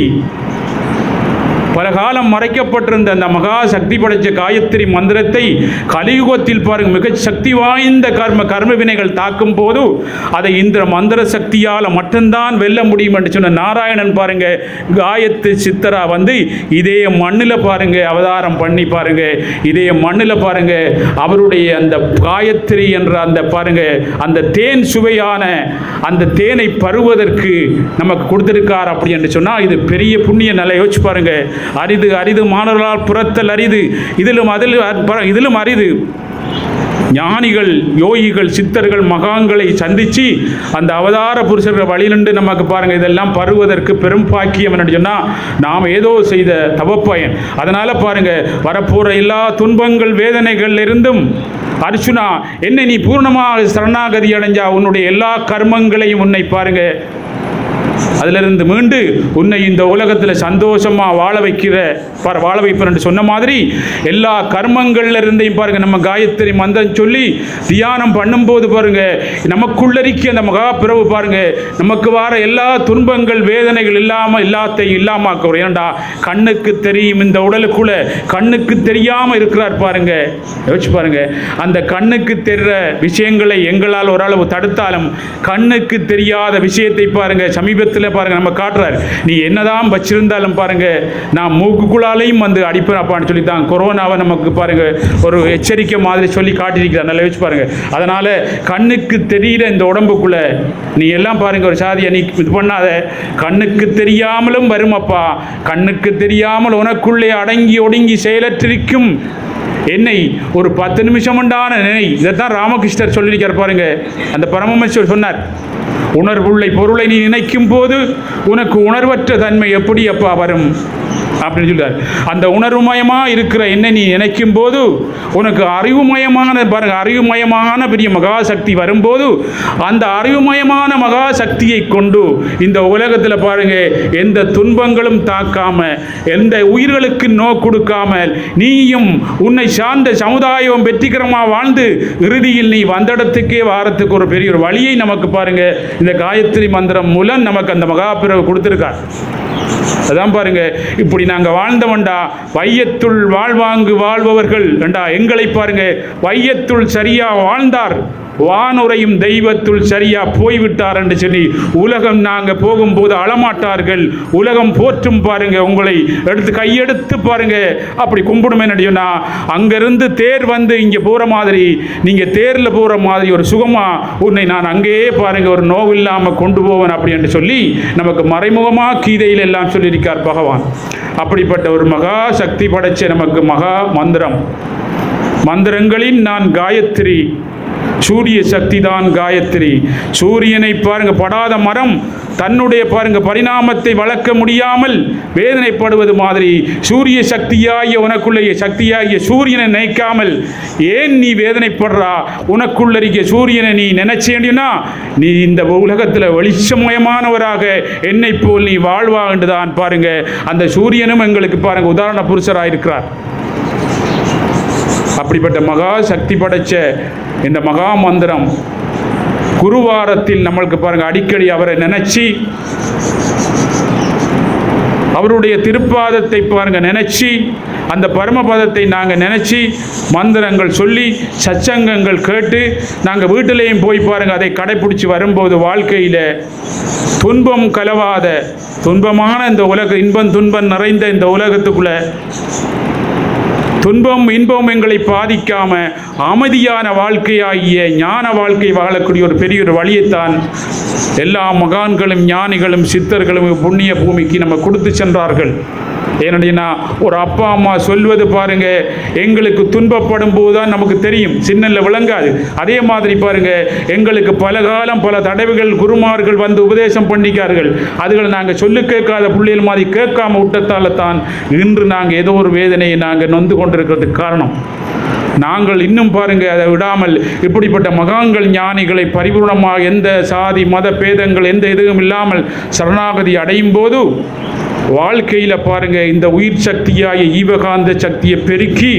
பல காலம் மறைக்கப்பட்டிருந்த அந்த மகா சக்தி படைச்ச காயத்ரி மந்திரத்தை கலியுகத்தில் பாருங்க மிக சக்தி வாய்ந்த கர்ம கர்ம வினைகள் தாக்கும் போது அதை இந்த மந்திர சக்தியால் மட்டும்தான் வெல்ல முடியும் என்று சொன்ன நாராயணன் பாருங்க காயத்ரி சித்தரா வந்து இதே மண்ணில் பாருங்க அவதாரம் பண்ணி பாருங்க இதே மண்ணில் பாருங்க அவருடைய அந்த காயத்ரி என்ற அந்த பாருங்க அந்த தேன் சுவையான அந்த தேனை பருவதற்கு நமக்கு கொடுத்திருக்கார் அப்படி என்று சொன்னால் இது பெரிய புண்ணிய நிலை யோசிச்சு பாருங்க அரிது அரிது மாணவர்களால் புறத்தல் அரிது இதிலும் அதில் அ- இதிலும் அரிது ஞானிகள் யோகிகள் சித்தர்கள் மகான்களை சந்திச்சு அந்த அவதார புருஷர்கள் வழியிலிருந்து நமக்கு பாருங்க இதெல்லாம் பருவதற்கு பெரும் பாக்கியம் என்று சொன்னா நாம் ஏதோ செய்த தவப்பயன் அதனால பாருங்க வரப்போற எல்லா துன்பங்கள் வேதனைகள் இருந்தும் அர்ச்சுனா என்ன நீ பூர்ணமாக சரணாகதி அடைஞ்சா உன்னுடைய எல்லா கர்மங்களையும் உன்னை பாருங்க அதிலிருந்து மீண்டு உன்னை இந்த உலகத்தில் சந்தோஷமா வாழ வைக்கிற பார் வாழ வைப்பேன் என்று சொன்ன மாதிரி எல்லா கர்மங்கள்ல இருந்தையும் பாருங்க நம்ம காயத்ரி மந்திரம் சொல்லி தியானம் பண்ணும்போது பாருங்க நமக்குள்ளறிக்கி அந்த மகா பிறவு பாருங்க நமக்கு வர எல்லா துன்பங்கள் வேதனைகள் இல்லாம எல்லாத்தையும் இல்லாம ஏன்டா கண்ணுக்கு தெரியும் இந்த உடலுக்குள்ள கண்ணுக்கு தெரியாம இருக்கிறார் பாருங்க யோசிச்சு பாருங்க அந்த கண்ணுக்கு தெரிற விஷயங்களை எங்களால் ஓரளவு தடுத்தாலும் கண்ணுக்கு தெரியாத விஷயத்தை பாருங்க சமீபத்தில் பாருங்க நம்ம காட்டுறார் நீ என்னதான் வச்சிருந்தாலும் பாருங்க நான் மூக்குக்குள்ளாலையும் வந்து அடிப்பேன் அப்பான்னு சொல்லி தான் கொரோனாவை நமக்கு பாருங்க ஒரு எச்சரிக்கை மாதிரி சொல்லி காட்டியிருக்கிறார் நல்லா யோசிச்சு பாருங்க அதனால கண்ணுக்கு தெரியல இந்த உடம்புக்குள்ள நீ எல்லாம் பாருங்க ஒரு சாதியை நீ இது பண்ணாத கண்ணுக்கு தெரியாமலும் வருமப்பா கண்ணுக்கு தெரியாமல் உனக்குள்ளே அடங்கி ஒடுங்கி செயலற்றிருக்கும் என்னை ஒரு பத்து நிமிஷம் உண்டான நினை இதைத்தான் ராமகிருஷ்ணர் சொல்லியிருக்கார் பாருங்க அந்த பரமேஸ்வர் சொன்னார் உணர்வுள்ள பொருளை நீ நினைக்கும் போது உனக்கு உணர்வற்ற தன்மை எப்படி அப்பா வரும் அப்படின்னு சொல்றார் அந்த உணர்வுமயமா இருக்கிற என்ன நீ நினைக்கும் போது உனக்கு அறிவுமயமான பாருங்க அறிவுமயமான பெரிய மகாசக்தி வரும்போது அந்த அறிவுமயமான மகாசக்தியை கொண்டு இந்த உலகத்தில் பாருங்க எந்த துன்பங்களும் தாக்காம எந்த உயிர்களுக்கு நோ கொடுக்காமல் நீயும் உன்னை சார்ந்த சமுதாயம் வெற்றிகரமாக வாழ்ந்து இறுதியில் நீ வந்த இடத்துக்கே வாரத்துக்கு ஒரு பெரிய ஒரு வழியை நமக்கு பாருங்க இந்த காயத்ரி மந்திரம் மூலம் நமக்கு அந்த மகாபிரவு கொடுத்துருக்கார் அதான் பாருங்க இப்படி நாங்க வாழ்ந்தவன்டா வையத்துள் வாழ்வாங்கு வாழ்பவர்கள் ஏண்டா எங்களை பாருங்க வையத்துள் சரியா வாழ்ந்தார் வானுரையும் தெய்வத்துள் சரியா போய்விட்டார் என்று சொல்லி உலகம் நாங்க போகும்போது அழமாட்டார்கள் உலகம் போற்றும் பாருங்க உங்களை எடுத்து கையெடுத்து பாருங்க அப்படி கும்பிடுமே சொன்னா அங்கிருந்து தேர் வந்து இங்க போற மாதிரி நீங்க தேர்ல போற மாதிரி ஒரு சுகமா உன்னை நான் அங்கேயே பாருங்க ஒரு நோவில்லாம கொண்டு போவேன் அப்படி என்று சொல்லி நமக்கு மறைமுகமா கீதையில் எல்லாம் சொல்லியிருக்கார் பகவான் அப்படிப்பட்ட ஒரு மகா சக்தி படைச்ச நமக்கு மகா மந்திரம் மந்திரங்களின் நான் காயத்ரி சூரிய சக்தி தான் காயத்ரி சூரியனை பாருங்க படாத மரம் தன்னுடைய பாருங்க பரிணாமத்தை வளர்க்க முடியாமல் வேதனைப்படுவது மாதிரி சூரிய சக்தியாகிய உனக்குள்ளே சக்தியாகிய சூரியனை நினைக்காமல் ஏன் நீ வேதனைப்படுறா உனக்குள்ள இருக்க சூரியனை நீ நினைச்சேன்னா நீ இந்த உலகத்தில் வெளிச்சமயமானவராக என்னை போல் நீ வாழ்வா என்றுதான் பாருங்க அந்த சூரியனும் எங்களுக்கு பாருங்க உதாரண புருஷராக இருக்கிறார் அப்படிப்பட்ட மகா சக்தி படைச்ச இந்த மகா மந்திரம் குருவாரத்தில் நம்மளுக்கு பாருங்க அடிக்கடி அவரை நினைச்சு அவருடைய திருப்பாதத்தை பாருங்க நினைச்சு அந்த பரமபதத்தை நாங்கள் நினச்சி மந்திரங்கள் சொல்லி சச்சங்கங்கள் கேட்டு நாங்கள் வீட்டிலேயும் போய் பாருங்கள் அதை கடைப்பிடிச்சி வரும்போது வாழ்க்கையில் துன்பம் கலவாத துன்பமான இந்த உலக இன்பம் துன்பம் நிறைந்த இந்த உலகத்துக்குள்ள துன்பம் இன்பம் எங்களை பாதிக்காம அமைதியான வாழ்க்கையாகிய ஞான வாழ்க்கை வாழக்கூடிய ஒரு பெரிய ஒரு வழியைத்தான் எல்லா மகான்களும் ஞானிகளும் சித்தர்களும் புண்ணிய பூமிக்கு நம்ம கொடுத்து சென்றார்கள் ஏனடினா ஒரு அப்பா அம்மா சொல்வது பாருங்க எங்களுக்கு துன்பப்படும் போது தான் நமக்கு தெரியும் சின்னல்ல விளங்காது அதே மாதிரி பாருங்க எங்களுக்கு பல காலம் பல தடவைகள் குருமார்கள் வந்து உபதேசம் பண்ணிக்கார்கள் அதுகளை நாங்கள் சொல்லு கேட்காத பிள்ளைகள் மாதிரி கேட்காம விட்டத்தால தான் இன்று நாங்கள் ஏதோ ஒரு வேதனையை நாங்கள் நொந்து கொண்டிருக்கிறதுக்கு காரணம் நாங்கள் இன்னும் பாருங்க அதை விடாமல் இப்படிப்பட்ட மகான்கள் ஞானிகளை பரிபூர்ணமாக எந்த சாதி மத பேதங்கள் எந்த இதுவும் இல்லாமல் சரணாகதி அடையும் போது வாழ்க்கையில் பாருங்க இந்த உயிர் சக்தியாய ஈவகாந்த சக்தியை பெருக்கி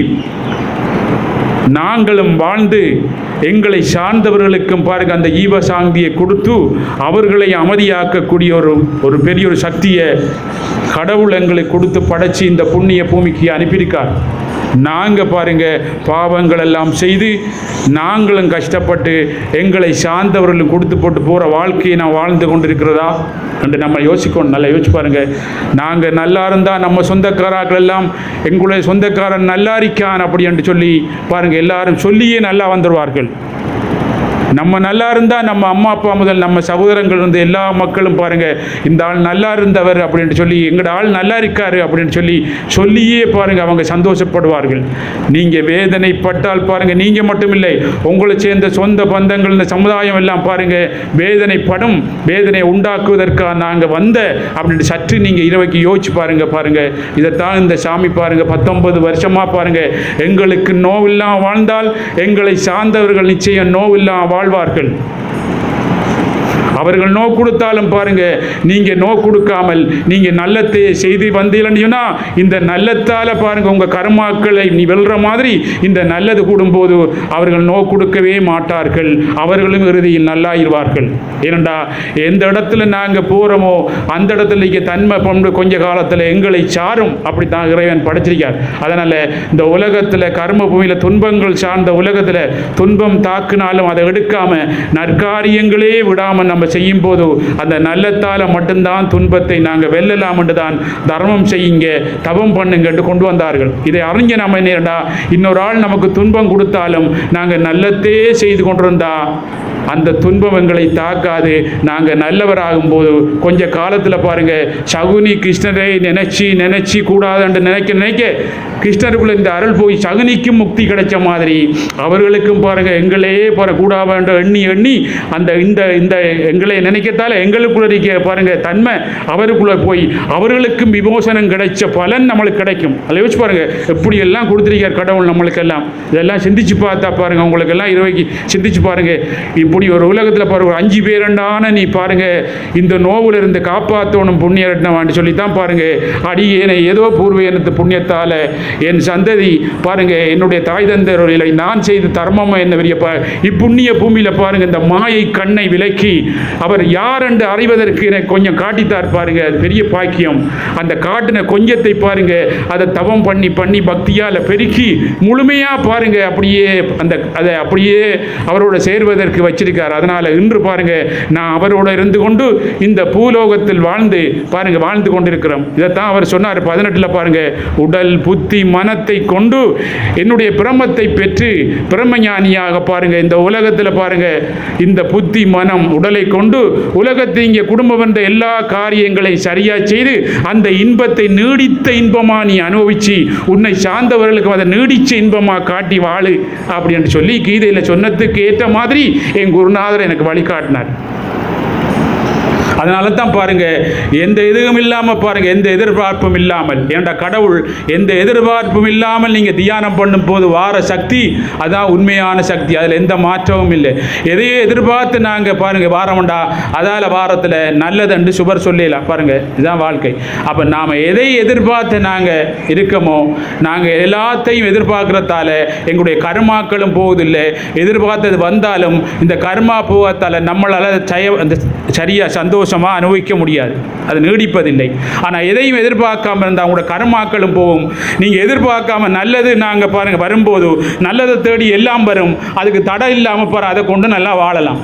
நாங்களும் வாழ்ந்து எங்களை சார்ந்தவர்களுக்கும் பாருங்க அந்த ஈவ சாந்தியை கொடுத்து அவர்களை அமைதியாக்கக்கூடிய ஒரு ஒரு பெரிய ஒரு சக்தியை கடவுள் எங்களுக்கு கொடுத்து படைச்சு இந்த புண்ணிய பூமிக்கு அனுப்பியிருக்கார் நாங்கள் பாருங்க பாவங்கள் எல்லாம் செய்து நாங்களும் கஷ்டப்பட்டு எங்களை சார்ந்தவர்களும் கொடுத்து போட்டு போகிற வாழ்க்கையை நான் வாழ்ந்து கொண்டிருக்கிறதா என்று நம்ம யோசிக்கணும் நல்லா யோசிச்சு பாருங்க நாங்கள் நல்லா இருந்தால் நம்ம சொந்தக்காராக்கள் எல்லாம் எங்களுடைய சொந்தக்காரன் நல்லா இருக்கான் அப்படி என்று சொல்லி பாருங்க எல்லாரும் சொல்லியே நல்லா வந்துடுவார்கள் நம்ம நல்லா இருந்தால் நம்ம அம்மா அப்பா முதல் நம்ம சகோதரங்கள் இருந்து எல்லா மக்களும் பாருங்க இந்த ஆள் நல்லா இருந்தவர் அப்படின்னு சொல்லி எங்களோட ஆள் நல்லா இருக்காரு அப்படின்னு சொல்லி சொல்லியே பாருங்க அவங்க சந்தோஷப்படுவார்கள் நீங்க வேதனைப்பட்டால் பாருங்க நீங்க மட்டும் இல்லை உங்களை சேர்ந்த சொந்த பந்தங்கள் இந்த சமுதாயம் எல்லாம் பாருங்க வேதனைப்படும் வேதனை உண்டாக்குவதற்காக நாங்க வந்த அப்படின்னு சற்று நீங்க இரவைக்கு யோசிச்சு பாருங்க பாருங்க இதைத்தான் இந்த சாமி பாருங்க பத்தொன்பது வருஷமா பாருங்க எங்களுக்கு நோவில்லாம் வாழ்ந்தால் எங்களை சார்ந்தவர்கள் நிச்சயம் நோவில்லாம் வாழ்வார்கள் அவர்கள் நோ கொடுத்தாலும் பாருங்க நீங்க நோ கொடுக்காமல் நீங்க நல்லத்தை செய்து வந்தீங்கன்னு சொன்னா இந்த நல்லத்தால பாருங்க உங்க கர்மாக்களை நீ வெல்ற மாதிரி இந்த நல்லது கூடும்போது அவர்கள் நோ கொடுக்கவே மாட்டார்கள் அவர்களும் இறுதியில் நல்லாயிருவார்கள் ஏனண்டா எந்த இடத்துல நாங்க போறோமோ அந்த இடத்துல இங்க தன்மை பண்பு கொஞ்ச காலத்துல எங்களை சாரும் அப்படித்தான் இறைவன் படைச்சிருக்கார் அதனால இந்த உலகத்துல கர்ம பூமியில துன்பங்கள் சார்ந்த உலகத்துல துன்பம் தாக்குனாலும் அதை எடுக்காம நற்காரியங்களே விடாம நம்ம செய்யும் போது அந்த நல்லத்தால மட்டும்தான் துன்பத்தை நாங்கள் வெல்லலாம் என்று தான் தர்மம் செய்யுங்க தவம் பண்ணுங்க என்று கொண்டு வந்தார்கள் இதை அறிஞ்ச நம்ம என்னடா இன்னொரு ஆள் நமக்கு துன்பம் கொடுத்தாலும் நாங்கள் நல்லத்தே செய்து கொண்டிருந்தா அந்த துன்பம் எங்களை தாக்காது நாங்கள் நல்லவராகும் போது கொஞ்ச காலத்தில் பாருங்க சகுனி கிருஷ்ணரை நினைச்சு நினைச்சு கூடாதுன்னு நினைக்க நினைக்க கிருஷ்ணருக்குள்ள இந்த அருள் போய் சகுனிக்கும் முக்தி கிடைச்ச மாதிரி அவர்களுக்கும் பாருங்க எங்களே பாரு கூடாது எண்ணி எண்ணி அந்த இந்த இந்த எங்களை நினைக்கத்தால எங்களுக்குள்ள இருக்க பாருங்க தன்மை அவருக்குள்ள போய் அவர்களுக்கும் விமோசனம் கிடைச்ச பலன் நம்மளுக்கு கிடைக்கும் அதை யோசிச்சு பாருங்க எப்படி எல்லாம் கொடுத்துருக்கார் கடவுள் நம்மளுக்கெல்லாம் இதெல்லாம் சிந்திச்சு பார்த்தா பாருங்க உங்களுக்கு எல்லாம் இரவைக்கு சிந்திச்சு பாருங்க இப்படி ஒரு உலகத்தில் பாருங்க ஒரு அஞ்சு பேரண்டான நீ பாருங்க இந்த நோவுல இருந்து காப்பாற்றணும் புண்ணிய ரத்னவான்னு சொல்லி தான் பாருங்க அடியேனை ஏதோ பூர்வ எனத்து புண்ணியத்தால என் சந்ததி பாருங்க என்னுடைய தாய் தந்தரில் நான் செய்த தர்மம் என்ன பெரிய ப- இப்புண்ணிய பூமியில பாருங்க இந்த மாயை கண்ணை விலக்கி அவர் யார் என்று அறிவதற்கு எனக்கு கொஞ்சம் காட்டித்தார் பாருங்க அது பெரிய பாக்கியம் அந்த காட்டின கொஞ்சத்தை பாருங்க அதை தவம் பண்ணி பண்ணி பக்தியால பெருக்கி முழுமையா பாருங்க அப்படியே அந்த அதை அப்படியே அவரோட சேர்வதற்கு வச்சிருக்கார் அதனால இன்று பாருங்க நான் அவரோட இருந்து கொண்டு இந்த பூலோகத்தில் வாழ்ந்து பாருங்க வாழ்ந்து கொண்டிருக்கிறோம் இதைத்தான் அவர் சொன்னார் பதினெட்டுல பாருங்க உடல் புத்தி மனத்தை கொண்டு என்னுடைய பிரமத்தை பெற்று பிரம்மஞானியாக பாருங்க இந்த உலகத்தில் பாருங்க இந்த புத்தி மனம் உடலை கொண்டு உலகத்தை இங்கே குடும்பம் வந்த எல்லா காரியங்களையும் சரியா செய்து அந்த இன்பத்தை நீடித்த இன்பமா நீ அனுபவிச்சு உன்னை சார்ந்தவர்களுக்கு அதை நீடிச்ச இன்பமா காட்டி வாழு அப்படின்னு சொல்லி கீதையில் சொன்னதுக்கு ஏற்ற மாதிரி என் குருநாதர் எனக்கு வழிகாட்டினார் அதனால தான் பாருங்க எந்த இதுவும் இல்லாமல் பாருங்க எந்த எதிர்பார்ப்பும் இல்லாமல் ஏன்டா கடவுள் எந்த எதிர்பார்ப்பும் இல்லாமல் நீங்கள் தியானம் பண்ணும் போது வார சக்தி அதான் உண்மையான சக்தி அதில் எந்த மாற்றமும் இல்லை எதையோ எதிர்பார்த்து நாங்கள் பாருங்க வாரம்டா அதால் வாரத்தில் நல்லதுண்டு சுபர் சொல்லலாம் பாருங்க இதுதான் வாழ்க்கை அப்போ நாம் எதை எதிர்பார்த்து நாங்கள் இருக்கமோ நாங்கள் எல்லாத்தையும் எதிர்பார்க்கறதால எங்களுடைய கர்மாக்களும் போவதில்லை எதிர்பார்த்தது வந்தாலும் இந்த கர்மா போகத்தால் நம்மளால் சய அந்த சரியாக சந்தோஷம் சந்தோஷமாக அனுபவிக்க முடியாது அது நீடிப்பதில்லை ஆனால் எதையும் எதிர்பார்க்காம இருந்தால் உங்களோட கருமாக்களும் போகும் நீங்கள் எதிர்பார்க்காம நல்லது நாங்கள் பாருங்கள் வரும்போது நல்லதை தேடி எல்லாம் வரும் அதுக்கு தடை இல்லாமல் பாரு அதை கொண்டு நல்லா வாழலாம்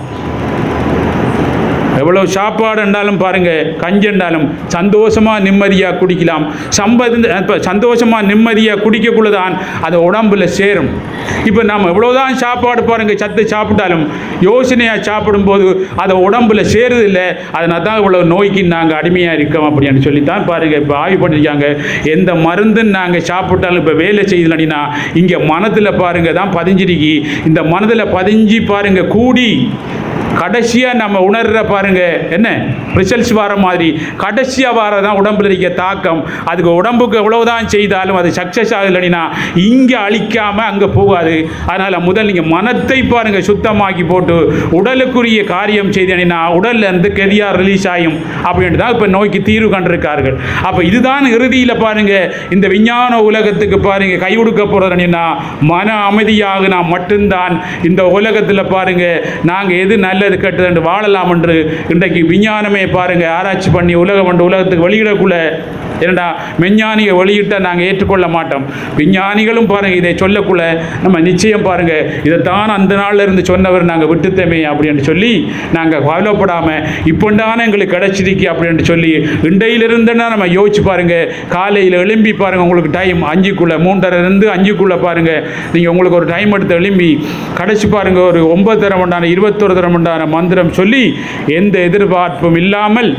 எவ்வளோ சாப்பாடு என்றாலும் பாருங்க கஞ்சி என்றாலும் சந்தோஷமாக நிம்மதியாக குடிக்கலாம் சம்பது இப்போ சந்தோஷமாக நிம்மதியாக குடிக்கக்குள்ள தான் அது உடம்புல சேரும் இப்போ நாம் எவ்வளோதான் சாப்பாடு பாருங்க சத்து சாப்பிட்டாலும் யோசனையாக சாப்பிடும்போது அது உடம்புல சேருதில்லை அதனால தான் இவ்வளோ நோய்க்கு நாங்கள் அடிமையாக இருக்கோம் அப்படின்னு சொல்லித்தான் பாருங்க இப்போ ஆய்வு பண்ணியிருக்காங்க எந்த மருந்துன்னு நாங்கள் சாப்பிட்டாலும் இப்போ வேலை செய்யலனா இங்கே மனதில் பாருங்க தான் பதிஞ்சிருக்கி இந்த மனதில் பதிஞ்சு பாருங்க கூடி கடைசியாக நம்ம உணர்ற பாருங்க என்ன ரிசல்ட்ஸ் வர மாதிரி கடைசியாக வரதான் உடம்புல இருக்க தாக்கம் அதுக்கு உடம்புக்கு எவ்வளவுதான் செய்தாலும் அது சக்ஸஸ் ஆகலைன்னா இங்கே அழிக்காமல் அங்கே போகாது அதனால் முதல் நீங்கள் மனத்தை பாருங்கள் சுத்தமாக்கி போட்டு உடலுக்குரிய காரியம் செய்தீங்கன்னா உடல்ல இருந்து கெதியாக ரிலீஸ் ஆகும் அப்படின்ட்டு தான் இப்போ நோய்க்கு தீர்வு கண்டிருக்கார்கள் அப்போ இதுதான் இறுதியில் பாருங்க இந்த விஞ்ஞான உலகத்துக்கு பாருங்க கை கொடுக்க போகிறதுனா மன அமைதியாகினா மட்டும்தான் இந்த உலகத்தில் பாருங்க நாங்கள் எது நல்லது கெட்டது வாழலாம் என்று இன்றைக்கு விஞ்ஞானமே பாருங்க ஆராய்ச்சி பண்ணி உலகம் என்று உலகத்துக்கு வெளியிடக்குள்ள என்னடா மெஞ்ஞானிகள் வெளியிட்ட நாங்கள் ஏற்றுக்கொள்ள மாட்டோம் விஞ்ஞானிகளும் பாருங்க இதை சொல்லக்குள்ள நம்ம நிச்சயம் பாருங்க இதைத்தான் அந்த நாள்ல இருந்து சொன்னவர் நாங்கள் விட்டுத்தமே அப்படின்னு சொல்லி நாங்கள் கவலைப்படாமல் இப்போண்டான எங்களுக்கு கிடைச்சிருக்கு அப்படின்னு சொல்லி இண்டையிலிருந்துன்னா நம்ம யோசிச்சு பாருங்க காலையில் எழும்பி பாருங்க உங்களுக்கு டைம் அஞ்சுக்குள்ள மூன்றரை இருந்து அஞ்சுக்குள்ள பாருங்க நீங்கள் உங்களுக்கு ஒரு டைம் எடுத்து எழும்பி கடைசி பாருங்க ஒரு ஒன்பது தரம் உண்டான இருபத்தொரு தரம் உண்டான மந்திரம் சொல்லி எந்த எதிர்பார்ப்பும் இல்லாமல்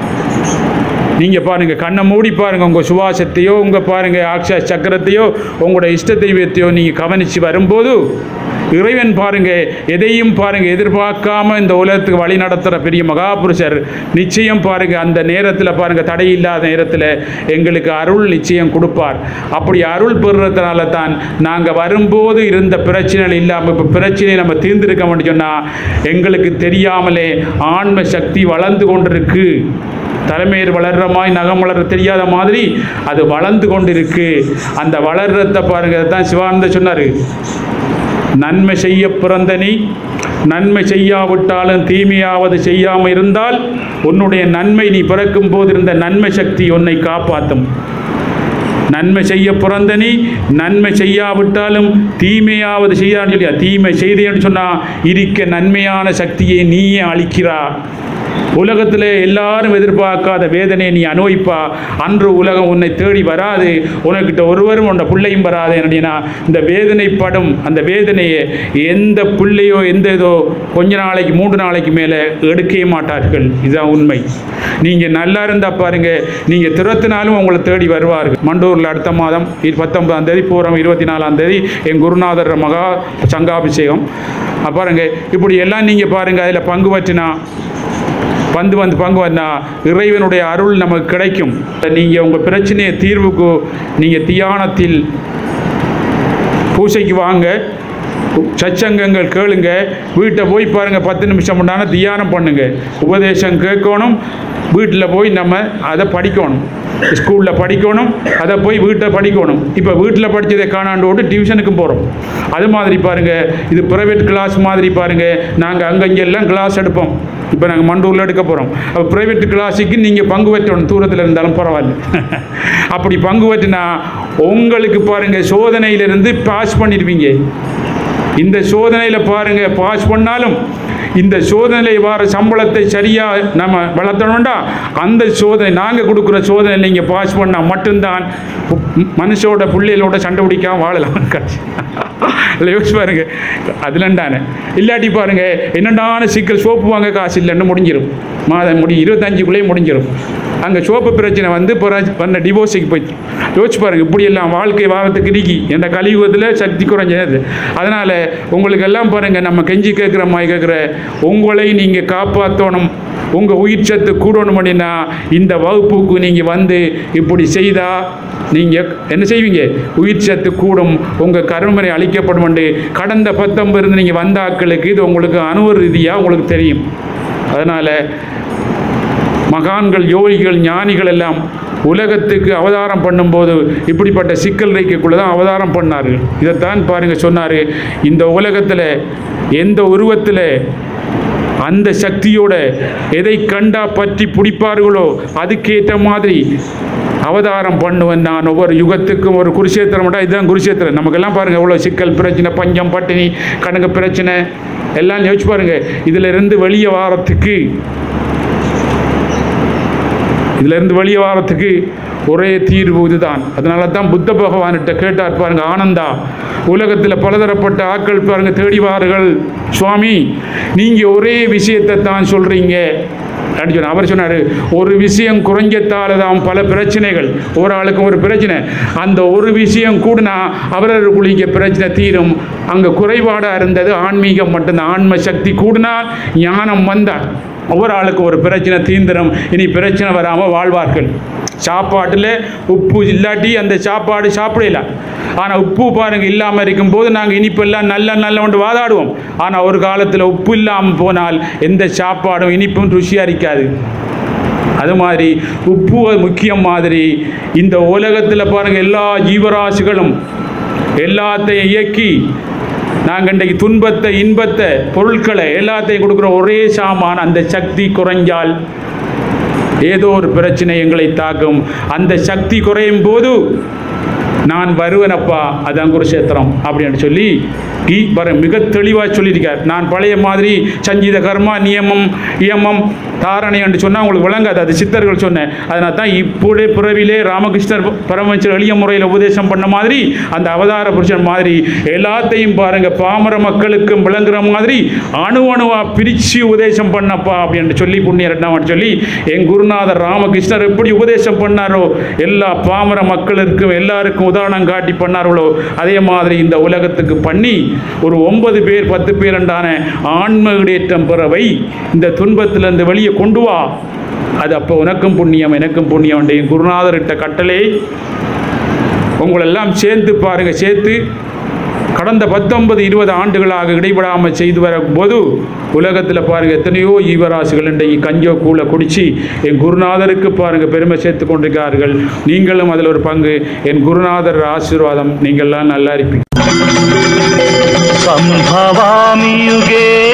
நீங்கள் பாருங்கள் கண்ணை மூடி பாருங்கள் உங்கள் சுவாசத்தையோ உங்கள் பாருங்கள் ஆக்ஷா சக்கரத்தையோ உங்களோட இஷ்ட தெய்வத்தையோ நீங்கள் கவனித்து வரும்போது இறைவன் பாருங்க எதையும் பாருங்க எதிர்பார்க்காம இந்த உலகத்துக்கு வழி நடத்துகிற பெரிய மகாபுருஷர் நிச்சயம் பாருங்க அந்த நேரத்தில் பாருங்க தடை இல்லாத நேரத்தில் எங்களுக்கு அருள் நிச்சயம் கொடுப்பார் அப்படி அருள் பெறுறதுனால தான் நாங்கள் வரும்போது இருந்த பிரச்சனைகள் இல்லாமல் இப்போ பிரச்சனையை நம்ம தீர்ந்திருக்க சொன்னால் எங்களுக்கு தெரியாமலே ஆன்ம சக்தி வளர்ந்து கொண்டிருக்கு தலைமையர் வளர்ற மாதிரி நகம் வளர தெரியாத மாதிரி அது வளர்ந்து கொண்டிருக்கு அந்த வளர்றத பாருங்க தான் சிவானந்த சொன்னார் நன்மை செய்ய பிறந்த நீ நன்மை செய்யாவிட்டாலும் தீமையாவது செய்யாமல் இருந்தால் உன்னுடைய நன்மை நீ பிறக்கும் போது இருந்த நன்மை சக்தி உன்னை காப்பாற்றும் நன்மை செய்ய பிறந்த நீ நன்மை செய்யாவிட்டாலும் தீமையாவது செய்யான்னு சொல்லியா தீமை செய்தேன்னு சொன்னால் இருக்க நன்மையான சக்தியை நீயே அளிக்கிறா உலகத்தில் எல்லாரும் எதிர்பார்க்காத வேதனையை நீ அனுபவிப்பா அன்று உலகம் உன்னை தேடி வராது உனக்கிட்ட ஒருவரும் உன்னை பிள்ளையும் வராது என்னடினா இந்த வேதனைப்படும் அந்த வேதனையை எந்த பிள்ளையோ எந்த இதோ கொஞ்ச நாளைக்கு மூன்று நாளைக்கு மேலே எடுக்கவே மாட்டார்கள் இதுதான் உண்மை நீங்கள் நல்லா இருந்தால் பாருங்க நீங்கள் திறத்தினாலும் உங்களை தேடி வருவார்கள் மண்டூரில் அடுத்த மாதம் இ- பத்தொன்பதாம் தேதி பூரம் இருபத்தி நாலாம் தேதி என் குருநாதர் மகா சங்காபிஷேகம் அப்ப பாருங்க இப்படி எல்லாம் நீங்கள் பாருங்க அதில் பங்கு பற்றினா வந்து வந்து பங்கு வந்தா இறைவனுடைய அருள் நமக்கு கிடைக்கும் நீங்கள் உங்கள் பிரச்சனையை தீர்வுக்கு நீங்கள் தியானத்தில் பூசைக்கு வாங்க சச்சங்கங்கள் கேளுங்க வீட்டை போய் பாருங்கள் பத்து நிமிஷம் உண்டான தியானம் பண்ணுங்க உபதேசம் கேட்கணும் வீட்டில் போய் நம்ம அதை படிக்கணும் ஸ்கூலில் படிக்கணும் அதை போய் வீட்டை படிக்கணும் இப்போ வீட்டில் படித்ததை காணாண்டு விட்டு டியூஷனுக்கும் போகிறோம் அது மாதிரி பாருங்கள் இது ப்ரைவேட் கிளாஸ் மாதிரி பாருங்கள் நாங்கள் அங்கங்கெல்லாம் கிளாஸ் எடுப்போம் இப்போ நாங்கள் மண்டூரில் எடுக்க போகிறோம் அப்போ ப்ரைவேட் கிளாஸுக்கு நீங்கள் பங்கு பெற்றணும் தூரத்தில் இருந்தாலும் பரவாயில்ல அப்படி பங்கு பெற்றினா உங்களுக்கு பாருங்கள் சோதனையிலிருந்து பாஸ் பண்ணிடுவீங்க இந்த சோதனையில் பாருங்க பாஸ் பண்ணாலும் இந்த சோதனை வர சம்பளத்தை சரியாக நம்ம வளர்த்தணும்டா அந்த சோதனை நாங்கள் கொடுக்குற சோதனை நீங்கள் பாஸ் பண்ணால் மட்டும்தான் ம- மனுஷோட பிள்ளைகளோட சண்டை பிடிக்காம வாழலாம் இல்லை யோசிச்சு பாருங்க அதுலண்டானே இல்லாட்டி பாருங்க என்னண்டான சிக்கல் சோப்பு வாங்க காசு இல்லைன்னு முடிஞ்சிடும் மாதம் முடி இருபத்தஞ்சுக்குள்ளேயே முடிஞ்சிடும் அங்கே சோப்பு பிரச்சனை வந்து பண்ண டிவோர்ஸுக்கு போயிட்டு யோசிச்சு பாருங்க இப்படி எல்லாம் வாழ்க்கை வாரத்துக்கு இடிக்கி என்ற கலியுகத்தில் சக்தி குறைஞ்சது அதனால் உங்களுக்கு எல்லாம் பாருங்க நம்ம கெஞ்சி கேட்குற மாதிரி கேட்குற உங்களை நீங்கள் காப்பாற்றணும் உங்கள் உயிர் சத்து கூடணும் அப்படின்னா இந்த வகுப்புக்கு நீங்கள் வந்து இப்படி செய்தால் நீங்கள் என்ன செய்வீங்க உயிர் சத்து கூடும் உங்கள் கருமறை அழிக்கப்படும் என்று கடந்த பத்தொன்பது இருந்து நீங்கள் வந்த ஆட்களுக்கு இது உங்களுக்கு அனுபவ ரீதியாக உங்களுக்கு தெரியும் அதனால் மகான்கள் யோகிகள் ஞானிகள் எல்லாம் உலகத்துக்கு அவதாரம் பண்ணும்போது இப்படிப்பட்ட சிக்கல் ரேக்கைக்குள்ளே தான் அவதாரம் பண்ணார்கள் இதைத்தான் பாருங்க சொன்னார் இந்த உலகத்தில் எந்த உருவத்தில் அந்த சக்தியோட எதை கண்டா பற்றி பிடிப்பார்களோ அதுக்கேற்ற மாதிரி அவதாரம் பண்ணுவேன் நான் ஒவ்வொரு யுகத்துக்கும் ஒரு குருஷேத்திரம் இதுதான் குருஷேத்திரம் நமக்கெல்லாம் பாருங்கள் எவ்வளோ சிக்கல் பிரச்சனை பஞ்சம் பட்டினி கணக்கு பிரச்சனை எல்லாம் யோசிச்சு பாருங்க இதுல இருந்து வெளியே வாரத்துக்கு இதுல இருந்து வெளியே வாரத்துக்கு ஒரே தீர்வு இதுதான் அதனால தான் புத்த பகவான்கிட்ட கேட்டார் பாருங்க ஆனந்தா உலகத்தில் பலதரப்பட்ட ஆட்கள் பாருங்க தேடி வாருங்கள் சுவாமி நீங்க ஒரே விஷயத்தை தான் சொல்றீங்க அப்படின்னு சொன்னார். அவர் சொன்னார் ஒரு விஷயம் குறைஞ்சத்தால தான் பல பிரச்சனைகள் ஒரு ஆளுக்கும் ஒரு பிரச்சனை அந்த ஒரு விஷயம் கூடனா அவரவர்களுக்குள்ள பிரச்சனை தீரும் அங்கே குறைபாடாக இருந்தது ஆன்மீகம் மட்டும்தான் ஆன்ம சக்தி கூடினா ஞானம் வந்தால் ஒவ்வொரு ஆளுக்கு ஒரு பிரச்சனை தீந்திரம் இனி பிரச்சனை வராமல் வாழ்வார்கள் சாப்பாட்டில் உப்பு இல்லாட்டி அந்த சாப்பாடு சாப்பிடல ஆனால் உப்பு பாருங்க இல்லாமல் இருக்கும்போது நாங்கள் இனிப்பெல்லாம் நல்ல நல்ல ஒன்று வாதாடுவோம் ஆனால் ஒரு காலத்தில் உப்பு இல்லாமல் போனால் எந்த சாப்பாடும் இனிப்பும் ருசியாக இருக்காது அது மாதிரி உப்பு முக்கியம் மாதிரி இந்த உலகத்தில் பாருங்கள் எல்லா ஜீவராசிகளும் எல்லாத்தையும் இயக்கி நாங்கள் இன்றைக்கு துன்பத்தை இன்பத்தை பொருட்களை எல்லாத்தையும் கொடுக்குற ஒரே சாமான் அந்த சக்தி குறைஞ்சால் ஏதோ ஒரு பிரச்சனை எங்களை தாக்கும் அந்த சக்தி குறையும் போது நான் வருவனப்பா அதான் குருஷேத்திரம் அப்படின்னு சொல்லி கீ வர மிக தெளிவாக சொல்லியிருக்கார் நான் பழைய மாதிரி சஞ்சீத கர்மா நியமம் இயமம் தாரணை என்று சொன்னால் உங்களுக்கு விளங்காது அது சித்தர்கள் சொன்னேன் அதனால தான் இப்போதே பிறவிலே ராமகிருஷ்ணர் பரமஹம்சர் எளிய முறையில் உபதேசம் பண்ண மாதிரி அந்த அவதார புருஷன் மாதிரி எல்லாத்தையும் பாருங்க பாமர மக்களுக்கும் விளங்குற மாதிரி அணு அணுவா பிரித்து உபதேசம் பண்ணப்பா அப்படின்னு சொல்லி புண்ணிய ரெண்டாம் சொல்லி என் குருநாதர் ராமகிருஷ்ணர் எப்படி உபதேசம் பண்ணாரோ எல்லா பாமர மக்களுக்கும் எல்லாருக்கும் உதாரணம் காட்டி பண்ணார்களோ அதே மாதிரி இந்த உலகத்துக்கு பண்ணி ஒரு ஒன்பது பேர் பத்து பேர் என்றான ஆன்ம இடேற்றம் பெறவை இந்த துன்பத்திலிருந்து வெளியே கொண்டு வா அது அப்போ உனக்கும் புண்ணியம் எனக்கும் புண்ணியம் என் குருநாதர் இட்ட கட்டளை உங்களெல்லாம் சேர்த்து பாருங்க சேர்த்து கடந்த பத்தொன்பது இருபது ஆண்டுகளாக இடைபடாமல் செய்து வரும்போது உலகத்தில் பாருங்க எத்தனையோ ஈவராசிகள் இன்றைக்கு கஞ்சோ கூழ குடிச்சு என் குருநாதருக்கு பாருங்க பெருமை சேர்த்து கொண்டிருக்கிறார்கள் நீங்களும் அதில் ஒரு பங்கு என் குருநாதர் ஆசீர்வாதம் நீங்கள்லாம் நல்லா இருப்பீங்க सम्भवामि युगे